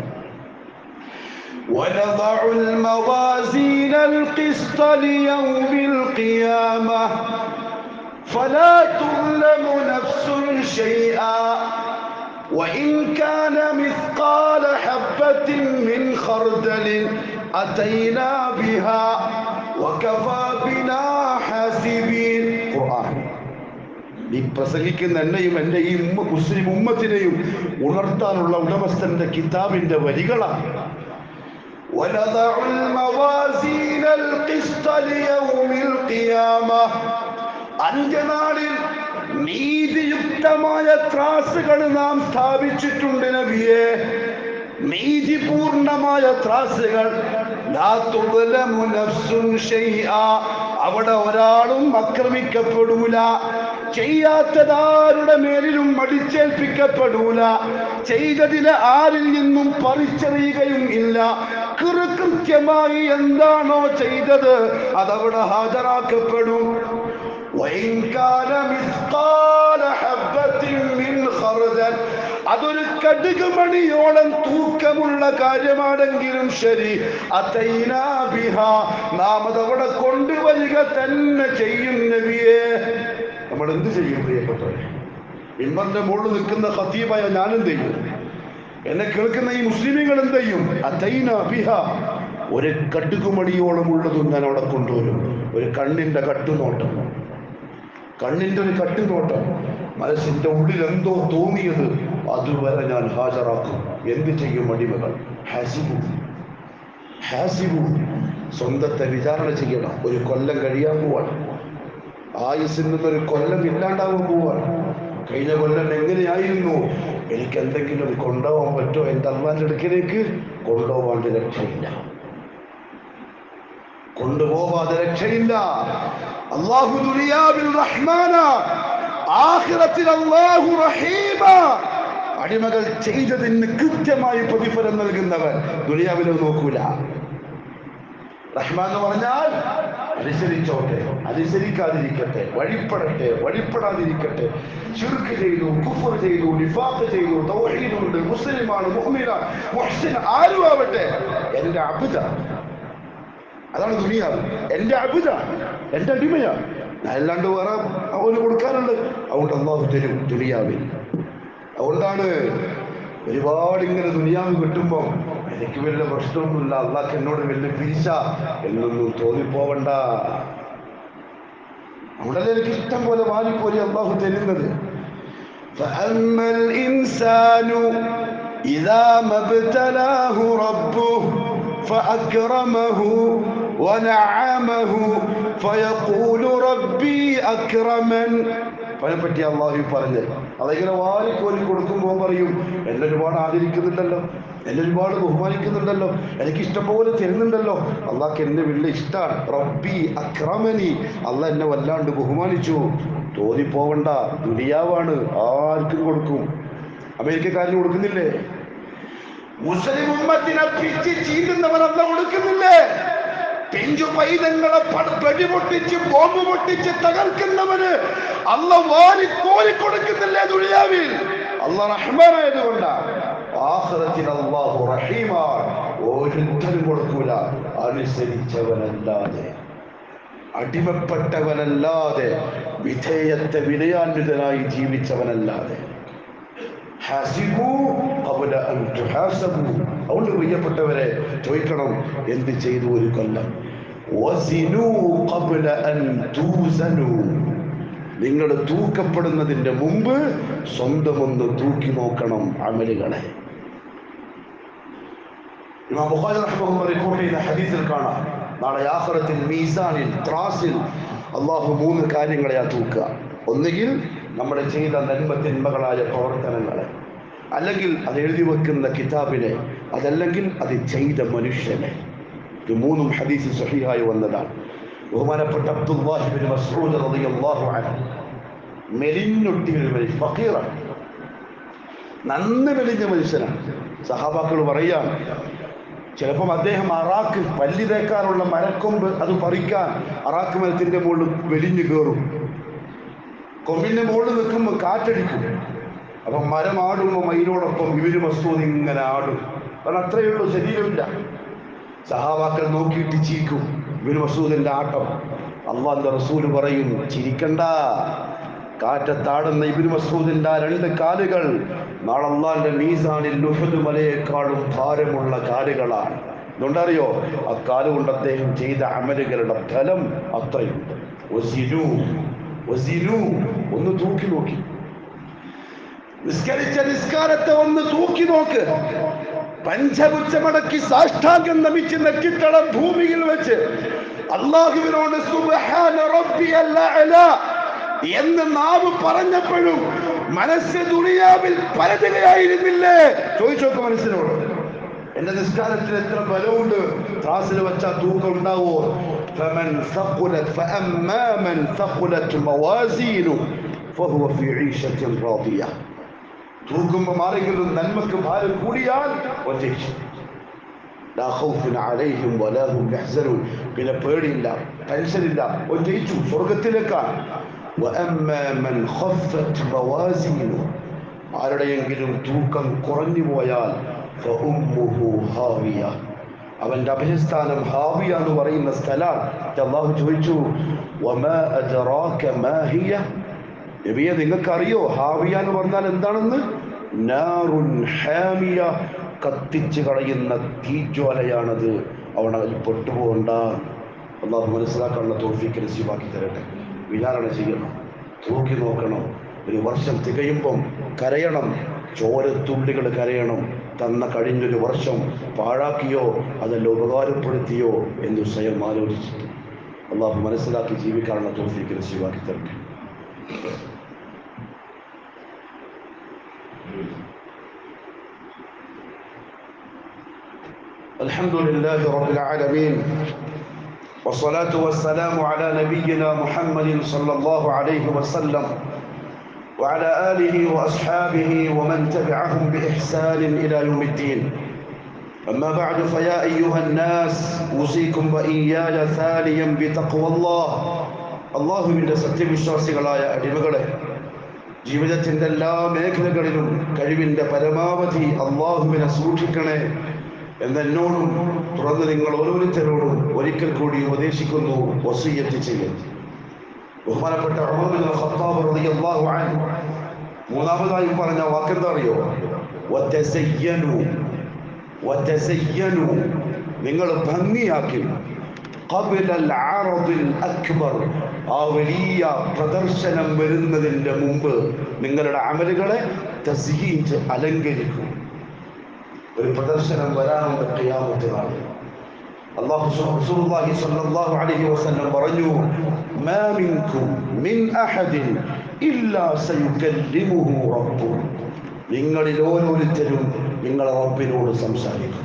ونضع الموازين القسط ليوم القيامة فلا تظلم نفس شيئا وإن كان مثقال حبة من خردل أتينا بها وكفى بنا حاسبين قرآن ഈ പ്രസംഗിക്കുന്ന എന്നെയും എൻ്റെ ഈ ഉമ്മ മുസ്ലിം ഉമ്മത്തിനെയും ഉണർത്താനുള്ള ഉടമസ്ഥന്റെ കിതാബിന്റെ വരികളാണ് ونضع الموازين القسط ليوم القيامة അന്ത്യനാളിൽ നീതിയുക്തമായ ത്രാസുകൾ നാം സ്ഥാപിച്ചിട്ടുണ്ട് നബിയെ നീതിപൂർണമായ ത്രാസുകൾ ലാ തുദ്ലമു നഫ്സുൻ ശൈആ. അവിടെ ഒരാളും ആക്രമിക്കപ്പെടൂല ചെയ്യാത്തതാരുടെ മേലിലും അടിച്ചേൽപ്പിക്കപ്പെടൂല ചെയ്തതിന് ആരിൽ നിന്നും പറിച്ചറിയുകയും ഇല്ല കൃ- കൃത്യമായി എന്താണോ ചെയ്തത് അതവിടെ ഹാജരാക്കപ്പെടും وإن كان مثقال حبة من خردل അതൊരു കടുക് മണിയോളം തൂക്കമുള്ള കാര്യമാണെങ്കിലും ശരി അതൈനാ ബിഹ നാം അതവിടെ കൊണ്ടുവരിക തന്നെ ചെയ്യും നബിയെ നമ്മൾ എന്ത് ചെയ്യും പ്രിയപ്പെട്ടവരെ മിമ്പറിന്റെ മുകളിൽ നിൽക്കുന്ന ഖത്തീബായ ഞാൻ എന്ത് ചെയ്യും എന്നെ കേൾക്കുന്ന ഈ മുസ്ലിമുകൾ എന്ത് ചെയ്യും അതൈന ബിഹ ഒരു കടുകുമണിയോളം ഉള്ളതും ഞാൻ അവിടെ കൊണ്ടുവരും ഒരു കണ്ണിന്റെ കട്ടുനോട്ടം കണ്ണിന്റെ ഒരു കട്ടുനോട്ടം മനസ്സിന്റെ ഉള്ളിൽ എന്തോ തോന്നിയത് അതുവരെ ഞാൻ ഹാജരാക്കും എന്ത് ചെയ്യും അടിമകൾ ഹാസിബു ഹാസിബു സ്വന്തത്തെ വിചാരണ ചെയ്യണം ഒരു കൊല്ലം കഴിയാൻ പോവാണ് ആയുസിൽ നിന്നൊരു കൊല്ലം ഇല്ലാണ്ടാവാൻ പോവാണ് കഴിഞ്ഞ കൊല്ലം എങ്ങനെയായിരുന്നു എനിക്ക് എന്തെങ്കിലും കൊണ്ടുപോകാൻ പറ്റുമോ എൻ്റെ അള്ളാന്റെ അടുക്കിലേക്ക് കൊണ്ടുപോകാണ്ട് രക്ഷയില്ല കൊണ്ടുപോകാതെ രക്ഷയില്ല അള്ളാഹു ദുനിയാവിൽ റഹ്മാന ആഖിറത്തിൽ അള്ളാഹു റഹീമ അടിമകൾ ചെയ്തതിന് കൃത്യമായി പ്രതിഫലം നൽകുന്നവൻ ദുനിയാവിൽ അത് നോക്കൂല റഹ്മാൻ എന്ന് പറഞ്ഞാൽ അനുസരിച്ചോട്ടെ അനുസരിക്കാതിരിക്കട്ടെ വഴിപ്പെടട്ടെ വഴിപ്പെടാതിരിക്കട്ടെ ചുരുക്ക് ചെയ്തു കുഫർ ചെയ്തു നിഫാഖ് ചെയ്തു തൗഹീദുണ്ട് മുസ്ലിമാണ് മുഹ്മിനാണ് മുഹ്സിൻ ആരും ആവട്ടെ എൻ്റെ അബുദ അതാണ് ദുനിയാവ് എൻ്റെ അബുദ എൻ്റെ അടിമയാ ഞാൻ അല്ലാണ്ട് വേറെ അവന് കൊടുക്കാനുണ്ട് അതുകൊണ്ട് അള്ളാഹു തരും ദുനിയാവിൽ അതുകൊണ്ടാണ് ഒരുപാട് ഇങ്ങനെ ദുനിയാവ് കിട്ടുമ്പോൾ എനിക്ക് വലിയ പ്രശ്നമൊന്നുമില്ല അള്ളാഹ് എന്നോട് വലിയ പിരിച്ച എന്നൊന്നും തോന്നിപ്പോവണ്ട അവിടെ എനിക്ക് ഇഷ്ടം പോലെ വാലിപ്പോരി അള്ളാഹു തരുന്നത് فأما الإنسان إذا ما ابتلاه ربه فأكرمه ونعمه فيقول ربي أكرمن പറ്റി അള്ളാഹു പറഞ്ഞ് അതിങ്ങനെ വാരിക്കോരി കൊടുക്കുമ്പോൾ പറയും എന്നെ ഒരുപാട് ആദരിക്കുന്നുണ്ടല്ലോ എന്നെ ഒരുപാട് ബഹുമാനിക്കുന്നുണ്ടല്ലോ എനിക്ക് ഇഷ്ടം പോലെ തരുന്നുണ്ടല്ലോ അള്ളാഹ്ക്ക് എന്നെ വലിയ ഇഷ്ടമാണ് റബ്ബി അക്രമനി അള്ളാഹ് എന്നെ വല്ലാണ്ട് ബഹുമാനിച്ചു തോന്നിപ്പോവണ്ട ദുനിയാവാണ് ആർക്കും കൊടുക്കും അമേരിക്കക്കാരന് കൊടുക്കുന്നില്ലേ മുസ്ലിം ഉമ്മത്തിനെ പിച്ച് ചീന്തുന്നവൻ അല്ല കൊടുക്കുന്നില്ലേ പിഞ്ചു പൈതങ്ങളെ പട- വെടിപൊട്ടിച്ച് ബോംബ് പൊട്ടിച്ച് തകർക്കുന്നവന് അല്ല വാരി കോരി കൊടുക്കുന്നില്ലേ ദുനിയാവിൽ അല്ല റഹ്മാനായതുകൊണ്ടാ ആഖിറത്തിൽ അല്ലാഹു റഹീമാണ് ഒരുത്തരും കൊടുക്കൂല അനുസരിച്ചവനല്ലാതെ അടിമപ്പെട്ടവനല്ലാതെ വിധേയത്തെ വിനയാന്വിതനായി ജീവിച്ചവനല്ലാതെ ഹാസിബു ഖബല അൻ തുഹാസബു അതുകൊണ്ട് പ്രിയപ്പെട്ടവരെ ചോദിക്കണം എന്ത് ചെയ്തു ഒരു കൊല്ലം വസിനു ഖബല അൻ തൂസനു നിങ്ങൾ തൂക്കപ്പെടുന്നതിന്റെ മുമ്പ് സ്വന്തം ഒന്ന് തൂക്കി നോക്കണം അമലുകളെ ഇമാം ബുഖാരി റഹ്മഹുല്ലാഹ് റിപ്പോർട്ട് ചെയ്യുന്ന ഹദീസിൽ കാണാം നാളെ ആഖിറത്തിൽ മീസാനിൽ ത്രാസിൽ അള്ളാഹു മൂന്ന് കാര്യങ്ങളെ ആ തൂക്കുക ഒന്നുകിൽ നമ്മുടെ ചെയ്ത നന്മ തിന്മകളായ പ്രവർത്തനങ്ങളെ അല്ലെങ്കിൽ അത് എഴുതി വെക്കുന്ന കിതാബിനെ അതല്ലെങ്കിൽ അത് ചെയ്ത മനുഷ്യനെ ഇത് മൂന്നും ഹദീസിൽ സഹിഹായി വന്നതാണ് ബഹുമാനപ്പെട്ട അബ്ദുല്ലാഹിബിൻ മസ്ഊദ് റളിയല്ലാഹു അൻഹു മെലിഞ്ഞൊട്ടിയ ഒരു മനുഷ്യൻ ഫക്കീറാണ് നന്ന് മെലിഞ്ഞ മനുഷ്യനാണ് സഹാബാക്കൾ പറയാൻ ചിലപ്പം അദ്ദേഹം അറാക്ക് പല്ലി തേക്കാനുള്ള മരക്കൊമ്പ് അത് പറിക്കാൻ അറാക്ക് മരത്തിന്റെ മുകളിൽ വെലിഞ്ഞു കയറും കൊമ്പിന്റെ മുകളിൽ നിൽക്കുമ്പോൾ കാറ്റടിക്കും അപ്പം മരം ആടുമ്പോൾ മയിലോടൊപ്പം ഇവര് മസ്തൂത് ഇങ്ങനെ ആടും കാരണം അത്രയേ ഉള്ളൂ ശരീരമില്ല സഹാബാക്കൾ നോക്കിയിട്ട് ചിരിക്കും ഇവര് മസൂദിന്റെ ആട്ടം അള്ളാന്റെ റസൂല് പറയും ചിരിക്കണ്ട കാറ്റത്താടുന്ന ഇബിന് മസൂദിന്റെ ആ രണ്ട് കാലുകൾ നാളെ അള്ളാന്റെ മീസാനിൽ ലുഹദ് മലയേക്കാളും ഭാരമുള്ള കാലുകളാണ് അതുകൊണ്ടറിയോ ആ കാലുകൊണ്ട് അദ്ദേഹം ചെയ്ത അമലുകളുടെ ഫലം അത്രയുണ്ട് വസിനു വസിനു ഒന്ന് തൂക്കി നോക്കി നിസ്കരിച്ച നിസ്കാരത്തെ ഒന്ന് തൂക്കി നോക്ക് പഞ്ചപുച്ഛമടക്കി സാഷ്ടാംഗം നമിച്ച് നെറ്റിത്തളം ഭൂമിയിൽ വെച്ച് അള്ളാഹുവിനോട് സുബ്ഹാന റബ്ബിയൽ അഅല എന്ന് നാവ് പറഞ്ഞപ്പോഴും മനസ്സ് ദുനിയാവിൽ പരതുകയായിരുന്നില്ലേ ചോദിച്ചു നോക്ക് മനസ്സിനോട് എന്റെ നിസ്കാരത്തിൽ എത്ര ബലമുണ്ട് ത്രാസിൽ വെച്ചാൽ തൂക്കം ഉണ്ടാവോ فمن ثقلت فأما من ثقلت موازينه فهو في عيشة راضية തൂക്കുമ്പോൾ ആരെങ്കിലും നന്മക്ക് ഭാരം കൂടിയാൽ ഒറ്റയ്ക്ക് ലാ ഖൗഫുൻ അലൈഹിം വലാ ഹും യഹ്സനൂൻ പിന്നെ പേടിയില്ല ടെൻഷനില്ല ഓൻ ജയിച്ചു സ്വർഗത്തിലേക്കാണ് വഅമ്മാ മൻ ഖഫ്ഫത് മവാസീനു ആരുടെയെങ്കിലും തൂക്കം കുറഞ്ഞു പോയാൽ ഫഉമ്മുഹു ഹാവിയ അവന്റെ അഭയസ്ഥാനം ഹാവിയ എന്ന് പറയുന്ന സ്ഥലമാണ് അള്ളാഹു ചോദിച്ചു വമാ അദ്റാക മാ ഹിയ നബിയെ നിങ്ങൾക്കറിയോ ഹാവിയ എന്ന് പറഞ്ഞാൽ എന്താണെന്ന് നാറുൻ ഹാമിയ കത്തിച്ച് കളയുന്ന തീജ്വാലയാണത് അവൻ അതിൽ പെട്ടുപോകണ്ട അള്ളാഹു മനസ്സിലാക്കാനുള്ള തോഫിക്ക് നസീബാക്കി തരട്ടെ വിചാരണ ചെയ്യണം തൂക്കി നോക്കണം ഒരു വർഷം തികയുമ്പം കരയണം ചോരത്തുള്ളികൾ കരയണം തന്ന കഴിഞ്ഞൊരു വർഷം പാഴാക്കിയോ അതല്ല ഉപകാരപ്പെടുത്തിയോ എന്ന് സ്വയം ആലോചിച്ചിട്ട് അള്ളാഹു മനസ്സിലാക്കി ജീവിക്കാനുള്ള തോഫിക്ക് നസീബാക്കി തരട്ടെ الحمد لله رب العالمين والصلاة والسلام على نبينا محمد صلى الله عليه وسلم وعلى آله وأصحابه ومن تبعهم بإحسان إلى يوم الدين أما بعد فيا أيها الناس أوصيكم وإياي ثانيا بتقوى الله الله من സത്യവിശ്വാസികളായ അടിമകളെ ജീവിതത്തിൻ്റെ എല്ലാ മേഖലകളിലും കഴിവിൻ്റെ പരമാവധി അള്ളാഹുവിനെ സൂക്ഷിക്കണേ എന്നെന്നോടും തുറന്ന് നിങ്ങൾ ഓരോരുത്തരോടും ഒരിക്കൽ കൂടി ഉപദേശിക്കുന്നു വസീയത്ത് ചെയ്യുന്നു ബഹുമാനപ്പെട്ട ഉമർ ബിൻ ഖത്താബ് റളിയല്ലാഹു അൻഹു മൂന്നാമതായി പറഞ്ഞ വാക്കെന്താ അറിയോ വതസയ്യനു വതസയ്യനു നിങ്ങൾ ഭംഗിയാക്കി قبل العرض الأكبر ആ വലിയ പ്രദർശനം വരുന്നതിൻ്റെ മുമ്പ് നിങ്ങളുടെ അമലുകളെ തസ്യീൻ അലങ്കരിക്കും ഒരു പ്രദർശനം വരാനുണ്ട് ഖിയാമത്ത് നാളിൽ അല്ലാഹു റസൂലുള്ളാഹി സ്വല്ലല്ലാഹു അലൈഹി വസല്ലം പറഞ്ഞു മാ മിൻകും മിൻ അഹദിൻ ഇല്ലാ സയുകല്ലിമുഹു റബ്ബുഹു നിങ്ങളിൽ ഓരോരുത്തരും നിങ്ങളെ റബ്ബിനോട് സംസാരിക്കും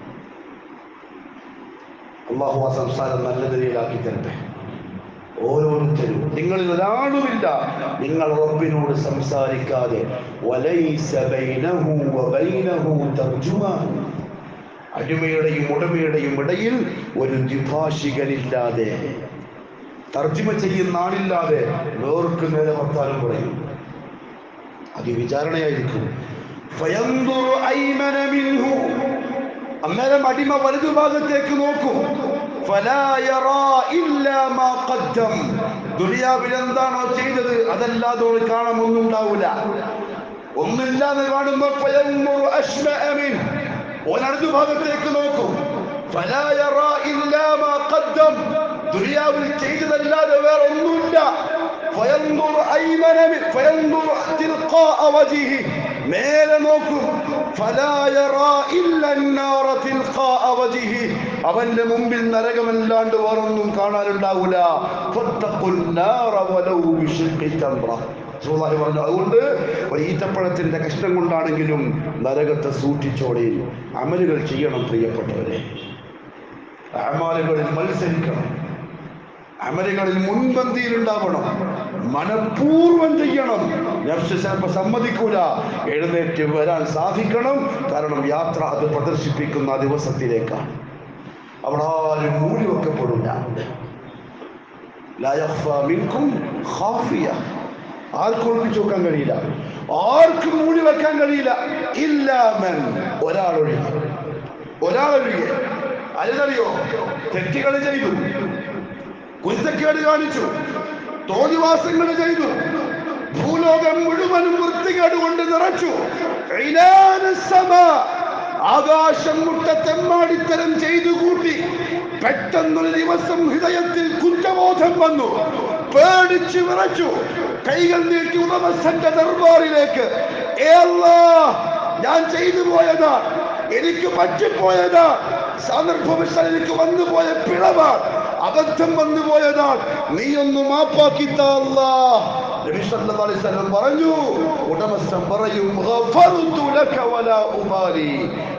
അള്ളാഹു ആ സംസാരം നല്ല നിലയിലാക്കി തരട്ടെ ഓരോരുത്തരും നിങ്ങളിൽ ഒരാളുമില്ല നിങ്ങൾ റബ്ബിനോട് സംസാരിക്കാതെ വലൈസ ബൈനഹു വബൈനഹു തർജുമാൻ അടിമയുടെയും ഉടമയുടെയും ഇടയിൽ ഒരു ദ്വിഭാഷികനില്ലാതെ തർജ്ജിമ ചെയ്യുന്ന ആളില്ലാതെ വേർക്ക് നേരെ വർത്താനം പറയും അത് വിചാരണയായിരിക്കും ഫയന്ദുറു ഐമന മിൻഹു അന്നേരം അടിമ വലതുഭാഗത്തേക്ക് നോക്കും ഫലാ യറാ ഇല്ലാ മാ ഖദ്ദം ദുനിയാവിൽ എന്താണോ ചെയ്തത് അതല്ലാതെ ഓൾ കാണാൻ ഒന്നും ഉണ്ടാവില്ല ഒന്നില്ലാതെ കാണുമ്പോൾ ഫയന്ദുറു അശ്മഅ മിൻ ഓൻ അടുത്ത ഭാഗത്തേക്ക് നോക്കും ഫലാ യറാ ഇല്ലാ മാ ഖദ്ദം ദുനിയാവിൽ ചെയ്തതല്ലാതെ വേറെ ഒന്നുമില്ല ഫയന്ദുറു ഐമന മിൻ ഫയന്ദുറു തിൽഖാഅ വജിഹി മേലെ നോക്കും ഫലാ യറാ ഇല്ല النار تلقاء وجهه അവന്റെ മുമ്പിൽ നരകമല്ലാണ്ട് വേറൊന്നും കാണാനുണ്ടാവില്ല فاتقوا النار ولو بشق تمره റസൂലുള്ളാഹി പറഞ്ഞു അതുകൊണ്ട് ഒരു ഈത്തപ്പഴത്തിന്റെ കഷ്ണം കൊണ്ടാണെങ്കിലും നരകത്തെ സൂക്ഷിച്ചോടെ അമലുകൾ ചെയ്യണം പ്രിയപ്പെട്ടവരെ അമാലുകളിൽ മത്സരിക്കണം അമലുകളിൽ മുൻപന്തിയിൽ ഉണ്ടാവണം മനഃപൂർവ്വം ചെയ്യണം നഫ്സ് ചിലപ്പോൾ സമ്മതിക്കൂല എഴുന്നേറ്റ് വരാൻ സാധിക്കണം കാരണം യാത്ര അത് പ്രദർശിപ്പിക്കുന്ന ആ ദിവസത്തിലേക്കാണ് അവിടെ ആരും മൂടി വെക്കപ്പെടില്ല ലാ യഖ്ഫാ മിൻകും ഖാഫിയ ആർക്കും ഒളിപ്പിച്ചു വെക്കാൻ കഴിയില്ല ആർക്കും മൂടി വെക്കാൻ കഴിയില്ല ഇല്ലാമൻ ഒരാളൊഴികെ ഒരാളൊഴികെ അതിനറിയോ തെറ്റുകൾ ചെയ്തു കുരുത്തക്കേട് കാണിച്ചു തോന്നിവാസങ്ങൾ ചെയ്തു ഭൂലോകം മുഴുവനും വൃത്തികേട് കൊണ്ട് നിറച്ചു ഇലാനസമ. ആകാശം മുട്ട തെമ്മാടിത്തരം ചെയ്തു കൂട്ടി പെട്ടെന്നൊരു ദിവസം ഹൃദയത്തിൽ കുറ്റബോധം വന്നു പേടിച്ചു വിറച്ചു കൈകൾ നീട്ടി ഉടമസ്ഥന്റെ ദർബാറിലേക്ക് "ഏ അല്ലാ, ഞാൻ ചെയ്തു പോയതാ എനിക്ക് പറ്റിപ്പോയതാ സന്ദർഭവശാൽ എനിക്ക് വന്നുപോയ പിഴവാ അബദ്ധം വന്നു പോയതാ നീ ഒന്ന് മാപ്പാക്കി താ അല്ലാ." നബി സല്ലല്ലാഹു അലൈഹി വസല്ലം പറഞ്ഞു ഉടമസ്ഥൻ പറയും "ഗഫർതു ലക വലാ ഉബാലി."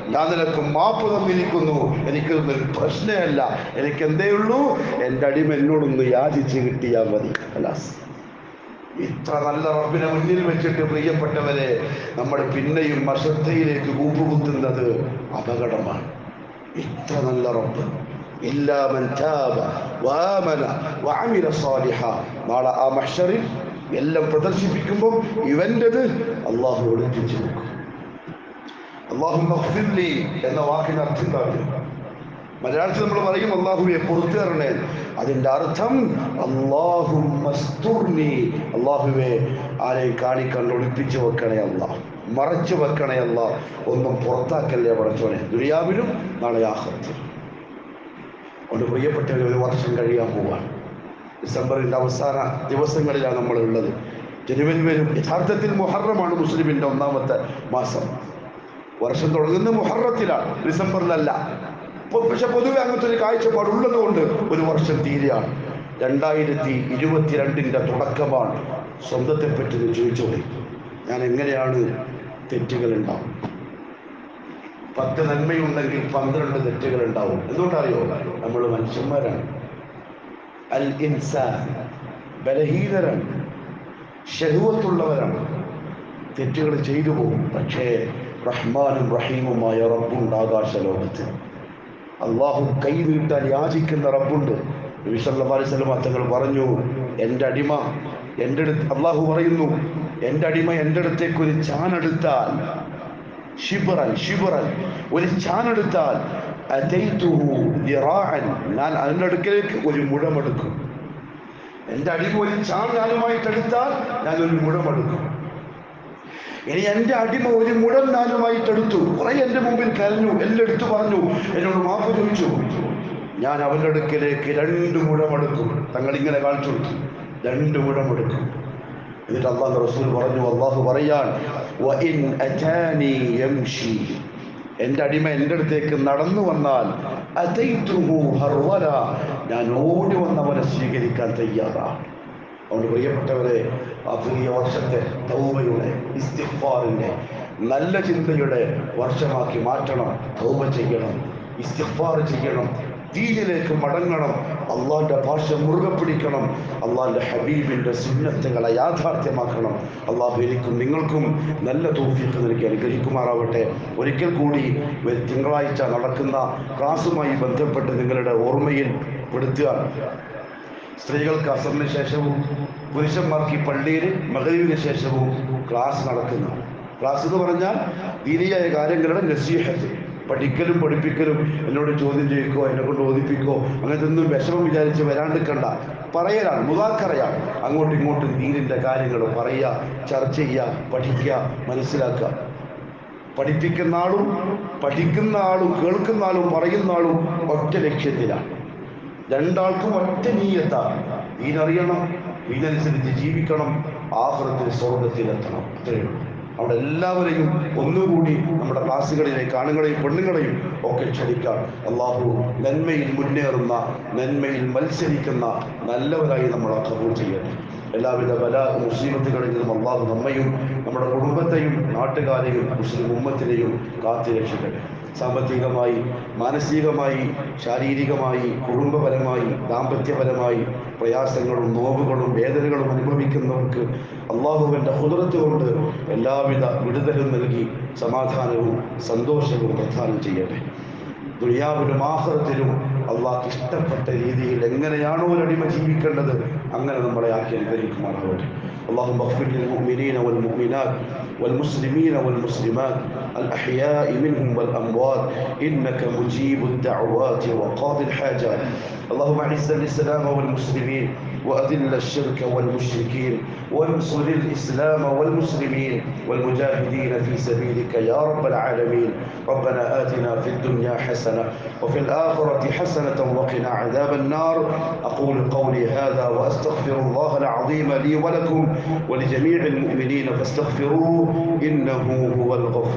ഞാൻ നിനക്ക് മാപ്പ് തന്നിരിക്കുന്നു എനിക്കൊന്നും ഒരു പ്രശ്നമല്ല എനിക്ക് എന്തേ ഉള്ളൂ എൻ്റെ അടിമ എന്നോടൊന്ന് യാചിച്ച് കിട്ടിയാൽ മതി അല്ലാസ് ഇത്ര നല്ല റബ്ബിനെ മുന്നിൽ വെച്ചിട്ട് പ്രിയപ്പെട്ടവരെ നമ്മൾ പിന്നെയും അശ്രദ്ധയിലേക്ക് കൂപ്പുകുത്തുന്നത് അപകടമാണ് ഇത്ര നല്ല റബ്ബ് ഇല്ലാ മൻ താബ വആമന വഅമില സാലിഹ നാളെ ആ മഹ്ശറിൽ എല്ലാം പ്രദർശിപ്പിക്കുമ്പോൾ ഇവൻ്റെത് അള്ളാഹു ഒളിപ്പിച്ചു നോക്കും അള്ളാഹു മഗ്ഫിർലി എന്ന വാക്കിന് അർത്ഥം കാണില്ല മലയാളത്തിൽ നമ്മൾ പറയും അള്ളാഹുവെ പുറത്തു തരണേ അതിൻ്റെ അർത്ഥം അള്ളാഹു മസ്തുർനി അള്ളാഹുവെ ആരെയും കാണിക്കണ്ട് ഒളിപ്പിച്ചു വെക്കണേ അല്ല മറച്ചു വെക്കണേ അല്ല ഒന്നും പുറത്താക്കല്ലേ പടച്ചോനെ ദുരിയാവിലും നാളെ ആഹ്റത്തിൽ അതുകൊണ്ട് പ്രിയപ്പെട്ടവർ ഒരു വർഷം കഴിയാൻ പോവാണ് ഡിസംബറിൻ്റെ അവസാന ദിവസങ്ങളിലാണ് നമ്മൾ ഉള്ളത് ജനുവരി വരും യഥാർത്ഥത്തിൽ മുഹറമാണ് മുസ്ലിമിൻ്റെ ഒന്നാമത്തെ മാസം വർഷം തുടങ്ങുന്നത് മുഹറത്തിലാണ് ഡിസംബറിലല്ല പൊ- പക്ഷെ പൊതുവെ അങ്ങനത്തെ ഒരു കാഴ്ചപ്പാടുള്ളത് കൊണ്ട് ഒരു വർഷം തീരെയാണ് രണ്ടായിരത്തി ഇരുപത്തിരണ്ടിൻ്റെ തുടക്കമാണ് സ്വന്തത്തെ പറ്റി ചോദിച്ചോളി ഞാൻ എങ്ങനെയാണ് തെറ്റുകൾ ഉണ്ടാവും പത്ത് നന്മയുണ്ടെങ്കിൽ പന്ത്രണ്ട് തെറ്റുകൾ ഉണ്ടാവും എന്തുകൊണ്ടറിയോ നമ്മൾ മനുഷ്യന്മാരാണ് അൽ ഇൻസാൻ ബലഹീനരാണ് ഷഹുവത്തുള്ളവരാണ് തെറ്റുകൾ ചെയ്തു പോകും പക്ഷേ റഹ്മാനും റഹീമുമായ റബ്ബുണ്ട് ആകാശ ലോകത്ത് അള്ളാഹു കൈ നീട്ടാൻ യാചിക്കുന്ന റബ്ബുണ്ട് നബി സല്ലല്ലാഹു അലൈഹി വസല്ലം തങ്ങൾ പറഞ്ഞു എൻ്റെ അടിമ എൻ്റെ അടുത്ത് അള്ളാഹു പറയുന്നു എൻ്റെ അടിമ എൻ്റെ അടുത്തേക്ക് ഒരു ചാനെടുത്താൽ ഷിബറൻ ഷിബറൻ ഒരു ചാനെടുത്താൽ അതൈതുഹു ദിറാഅൻ ഞാൻ അതിൻ്റെ അടുക്കലേക്ക് ഒരു മുഴമെടുക്കും എൻ്റെ അടിമ ഒരു ചാൺ ഞാനുമായിട്ട് എടുത്താൽ ഞാൻ ഒരു മുഴമെടുക്കും ഇനി എൻ്റെ അടിമ ഒരു മുഴം ഞാനുമായിട്ട് എടുത്തു കുറെ എൻ്റെ മുമ്പിൽ കരഞ്ഞു എല്ലാം എടുത്തു പറഞ്ഞു എന്നോട് മാപ്പ് ചോദിച്ചു ഞാൻ അവൻ്റെ അടുക്കലേക്ക് രണ്ട് മുഴമെടുക്കും തങ്ങൾ ഇങ്ങനെ കാണിച്ചു കൊടുത്തു രണ്ട് മുഴമെടുക്കും എന്നിട്ട് അള്ളാഹ് റസൂൽ പറഞ്ഞു അള്ളാഹു പറയാൻ "വഇൻ അതാനി യംശി എൻ്റെ അടിമ എൻ്റെ അടുത്തേക്ക് നടന്നു വന്നാൽ അതൈതുഹു ഹർവല ഞാൻ ഓടി വന്നവനെ സ്വീകരിക്കാൻ തയ്യാറാണ് അതുകൊണ്ട് പ്രിയപ്പെട്ടവരെ ആ പുതിയ വർഷത്തെ തൗബയുടെ ഇസ്തിഫാറിൻ്റെ നല്ല ചിന്തയുടെ വർഷമാക്കി മാറ്റണം തൗബ ചെയ്യണം ഇസ്തിഫാർ ചെയ്യണം ദീനിലേക്ക് മടങ്ങണം അള്ളാന്റെ ഭാഷ മുറുകെ പിടിക്കണം അള്ളാന്റെ ഹബീബിന്റെ സുന്നത്തുകളെ യാഥാർത്ഥ്യമാക്കണം അള്ളാഹു എനിക്കും നിങ്ങൾക്കും നല്ല തോഫിക്ക് നൽകി അനുഗ്രഹിക്കുമാറാവട്ടെ ഒരിക്കൽ കൂടി വ- തിങ്കളാഴ്ച നടക്കുന്ന ക്ലാസ്സുമായി ബന്ധപ്പെട്ട് നിങ്ങളുടെ ഓർമ്മയിൽ പെടുത്തുകയാണ് സ്ത്രീകൾക്ക് അസറിന് ശേഷവും പുരുഷന്മാർക്ക് ഈ പള്ളിയിൽ മകരീവിന് ശേഷവും ക്ലാസ് നടക്കുന്നു ക്ലാസ് എന്ന് പറഞ്ഞാൽ ദീനിയായ കാര്യങ്ങളുടെ നസീഹത്ത് പഠിക്കലും പഠിപ്പിക്കലും എന്നോട് ചോദ്യം ചെയ്യിക്കോ എന്നെ കൊണ്ട് ഓദിപ്പിക്കോ അങ്ങനത്തെ ഒന്നും വിഷമം വിചാരിച്ച് വരാണ്ടിക്കണ്ട പറയലാണ് മുതാക്കറയാണ് അങ്ങോട്ടും ഇങ്ങോട്ടും ദീനിൻ്റെ കാര്യങ്ങൾ പറയുക ചർച്ച ചെയ്യുക പഠിക്കുക മനസ്സിലാക്കുക പഠിപ്പിക്കുന്ന ആളും പഠിക്കുന്ന ആളും കേൾക്കുന്ന ആളും പറയുന്ന ആളും ഒറ്റ ലക്ഷ്യത്തിലാണ് രണ്ടാൾക്കും ഒറ്റ നീയത്താണ് നീനറിയണം നീനനുസരിച്ച് ജീവിക്കണം ആഹ്റത്തിൽ സ്വർഗത്തിലെത്തണം അത്രയേ ഉള്ളൂ അവിടെ എല്ലാവരെയും ഒന്നുകൂടി നമ്മുടെ ക്ലാസ്സുകളിലേക്ക് ആണുങ്ങളെയും പെണ്ണുങ്ങളെയും ഒക്കെ ക്ഷണിക്കാം അള്ളാഹു നന്മയിൽ മുന്നേറുന്ന നന്മയിൽ മത്സരിക്കുന്ന നല്ലവരായി നമ്മളെ കബൂൾ ചെയ്യട്ടെ എല്ലാവിധ ബല മുസീബത്തുകളിൽ നിന്നും അള്ളാഹു നമ്മയും നമ്മുടെ കുടുംബത്തെയും നാട്ടുകാരെയും മുസ്ലിം ഉമ്മത്തിനെയും കാത്തു രക്ഷിക്കട്ടെ സാമ്പത്തികമായി മാനസികമായി ശാരീരികമായി കുടുംബപരമായി ദാമ്പത്യപരമായി പ്രയാസങ്ങളും നോവുകളും വേദനകളും അനുഭവിക്കുന്നവർക്ക് അള്ളാഹുവിൻ്റെ കുതിരത്ത് കൊണ്ട് എല്ലാവിധ വിടുതലും നൽകി സമാധാനവും സന്തോഷവും പ്രദാനം ചെയ്യട്ടെ ദുനിയാവിലും ആഹ്റത്തിലും അള്ളാഹ് ഇഷ്ടപ്പെട്ട രീതിയിൽ എങ്ങനെയാണോ ഒരു അടിമ ജീവിക്കേണ്ടത് അങ്ങനെ നമ്മളെ ആക്കി അനുഗ്രഹിക്കുമാറാവട്ടെ اللهم اغفر للمؤمنين والمؤمنات والمسلمين والمسلمات الأحياء منهم والأموات إنك مجيب الدعوات وقاضي الحاجات اللهم أعز الإسلام والمسلمين وأذل الشرك والمشركين وانصر الإسلام والمسلمين والمجاهدين في سبيلك يا رب العالمين ربنا آتنا في الدنيا حسنة وفي الآخرة حسنة وقنا عذاب النار أقول قولي هذا وأستغفر الله العظيم لي ولكم ولجميع المؤمنين فاستغفروه إنه هو الغفور